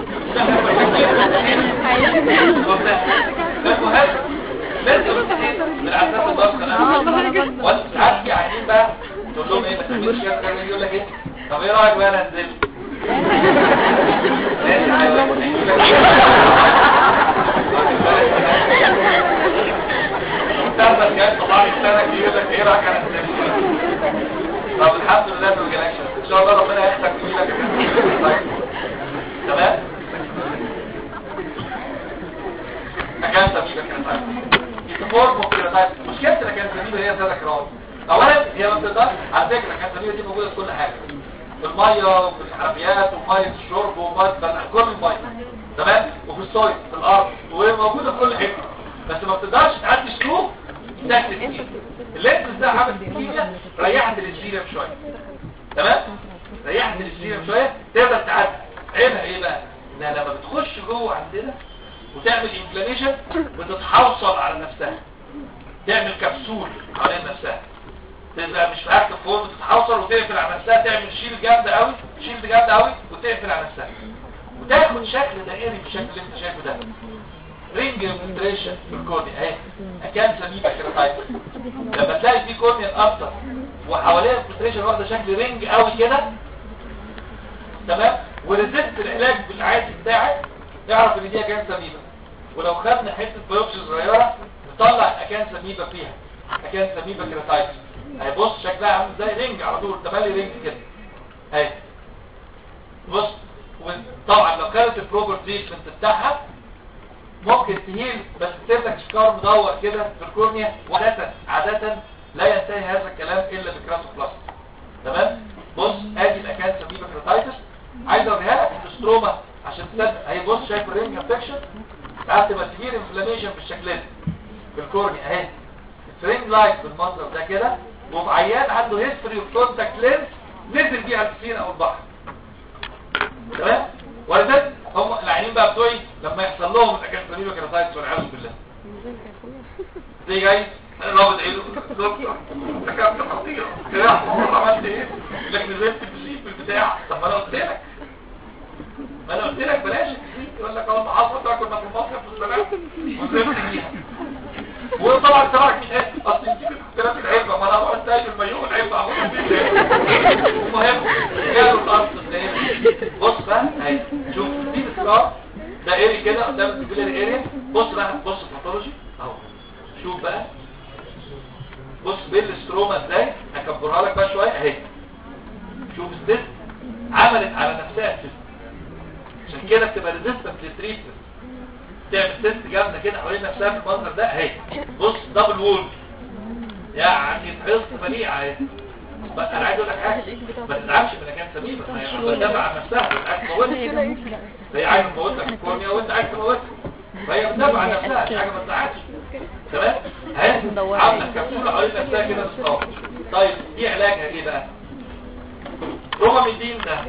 ده مهم لازم من اساس الضغط وانت ساعات في عينين بقى تقول لهم ايه ما تعملش كده كده يقول لك ايه طب ايه رايك بقى انا انزل مستقبل جاي طبعا السنة يقول لك ايه رايك انا انزل طب الحمد لله بالجلاكشن ان شاء الله ربنا يحسك يقول لك طيب. تمام مكان تميمة كانت فورم وكيراتايت مشكلة المكان تميمة هي ذات كراوي اولا هي ما بتقدرش على فكرة المكان تميمة دي موجودة في كل حاجة في المية وفي الحنفيات ومية الشرب ومية كل المية تمام وفي الصيد في الارض وهي موجودة في كل حتة بس ما بتقدرش تعدي سلوك تحت الكيمياء اللينس ده عمل الكيمياء ريحت الانسيليوم شوية تمام ريحت الانسيليوم شوية تقدر تعدي عيبها ايه بقى انها لما بتخش جوه عندنا وتعمل انفلاميشن بتتحوصل على نفسها تعمل كبسول حوالين نفسها تبقى مش في اكتف فورم تتحوصل وتقفل على نفسها تعمل شيل جامده قوي شيل جامده قوي وتقفل على نفسها وتاخد شكل دائري بالشكل اللي انت شايفه ده رينج انفلتريشن في الكورنيا اهي اكان سميبه كده لما تلاقي في كورنيا اكتر وحواليها انفلتريشن واخده شكل رينج قوي كده تمام وريزست العلاج بالعادي بتاعك اعرف ان دي اكان سميبه ولو خدنا حته بايوبسي صغيره نطلع اكان سميبه فيها اكان سميبه كيراتايتس اهي بص شكلها عامل زي رينج على طول تمالي رينج كده اهي بص وطبعا لو كانت البروبر تريتمنت بتاعها ممكن تهيل بس تسيب لك شكار مدور كده في الكورنيا وعادة عادة لا ينتهي هذا الكلام الا بكراتوبلاست تمام بص ادي الاكان سميبه كيراتايتس عايز اوريها لك الستروما عشان تصدق اهي بص شايف الرينج انفكشن ساعات تبقى سيفير انفلاميشن بالشكل ده في الكورنيا اهي فرينج لايك بالمنظر ده كده وفي عيان عنده هيستوري اوف كونتاكت لينس نزل بيها البسين او البحر تمام ولذلك هم العيانين بقى بتوعي لما يحصل لهم الاكاسبرينو كراسايتس والعياذ بالله زي جاي رابط ايه دكتور ده كان خطير كده عملت ايه لك نزلت بسيب في البتاع طب ما انا قلت لك ما انا قلت لك بلاش البسيب يقول لك اول ما حصل ده كنا في المصيف في السلام ونزلت بيها وطبعا تراك مش ايه اصل انت كلام العلبه ما انا قلت ايش المليون علبه اهو المهم جابوا الارض بص بقى اهي شوف دي السكار ده ايري كده قدام السبيلر اريا بص بقى بص الباثولوجي اهو شوف بقى بص بين الستروما ازاي هكبرها لك بقى شويه اهي شوف الست عملت على نفسها سيست عشان كده بتبقى ريزيستنت للتريتمنت تعمل تيست جامده كده حوالين نفسها في المنظر ده اهي بص دبل وول يعني تحس منيعه اهي بس انا عايز اقول لك حاجه ما تزعلش من كان سميمه ما هي بتدافع عن نفسها مش عايز تموتها هي عايز تموتها في الكورنيا وانت عايز تموتها فهي بتدافع عن نفسها مش حاجه ما تزعلش تمام اهي عامله كبسوله حوالين نفسها كده بالصوت طيب دي علاجها ايه بقى روماميدين ده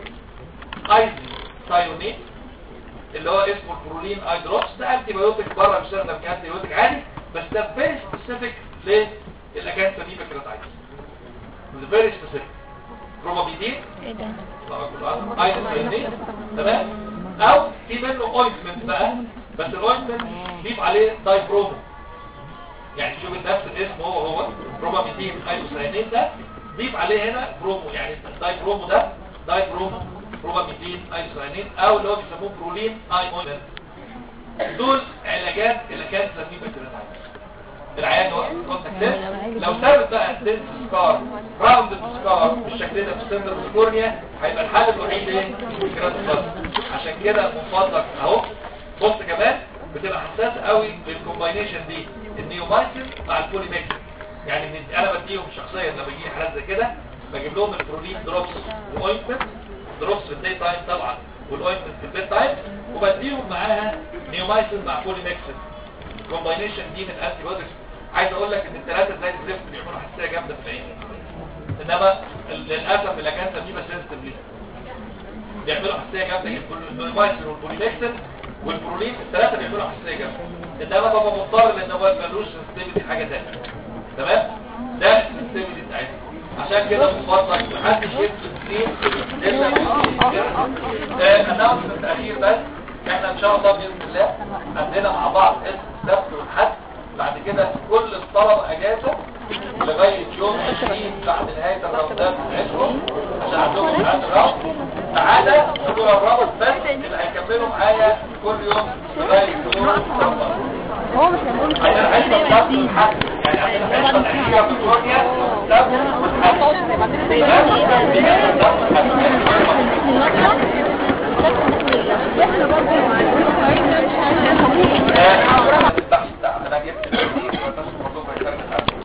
ايز ثايونيت اللي هو اسمه البرولين اي دروبس ده انتي بايوتيك بره بيستخدم كانتي بايوتيك عادي بس ده فيري سبيسيفيك للاكانت سميمه كراتايتس فيري سبيسيفيك رومابيدين ايه ده ايزوثايونين تمام او في منه اوينتمنت بقى بس الاوينتمنت ضيف عليه دايبرومو يعني شوف نفس الاسم هو هو روماميدين ايزوثايونين ده ضيف عليه هنا برومو يعني الداي برومو ده داي برومو بروباميدين ايسوانين او اللي هو بيسموه برولين اي اوينت دول علاجات اللي كان سميه بكتيريا العيان هو كونتاكت لو ثابت بقى سنس سكار راوند سكار بالشكل ده في سنتر كورنيا هيبقى الحل الوحيد ايه الكرات عشان كده مفضل اهو بص كمان بتبقى حساسه قوي للكومباينيشن دي النيومايسين مع البوليميكس يعني من انا بديهم شخصيا لما بيجي حالات زي كده بجيب لهم البرولين دروبس واوينتمنت دروبس في الداي تايم طبعا والاوينتمنت في البيت تايم وبديهم معاها نيومايسين مع بوليميكسين الكومباينيشن دي من انتي بوديز عايز اقول لك ان الثلاثه زي الزفت بيعملوا حساسيه جامده في العين انما للاسف اللي كان سميه سنسيتيف ليه بيعملوا حساسيه جامده جدا النيومايسين والبوليميكسين والبرولين الثلاثه بيعملوا حساسيه جامده انما بابا مضطر لان هو ملوش سنسيتيفيتي حاجه ثانيه تمام ده السنسيتيفيتي بتاعتنا عشان كده مفضل محدش يكتب اثنين الا اناونسمنت اخير بس احنا ان شاء الله باذن الله عندنا مع بعض اسم السبت والحد بعد كده كل الطلبه اجازه لغايه يوم 20 بعد نهايه الراوندات بتاعتهم عشان عندهم امتحان الراوند تعالى دول الراوند بس اللي هيكملوا معايا كل يوم لغايه يوم السبت هو مش هيقول عندنا حصه السبت والحد يعني عندنا حصه الاخيره في كورنيا السبت والحد انا جبت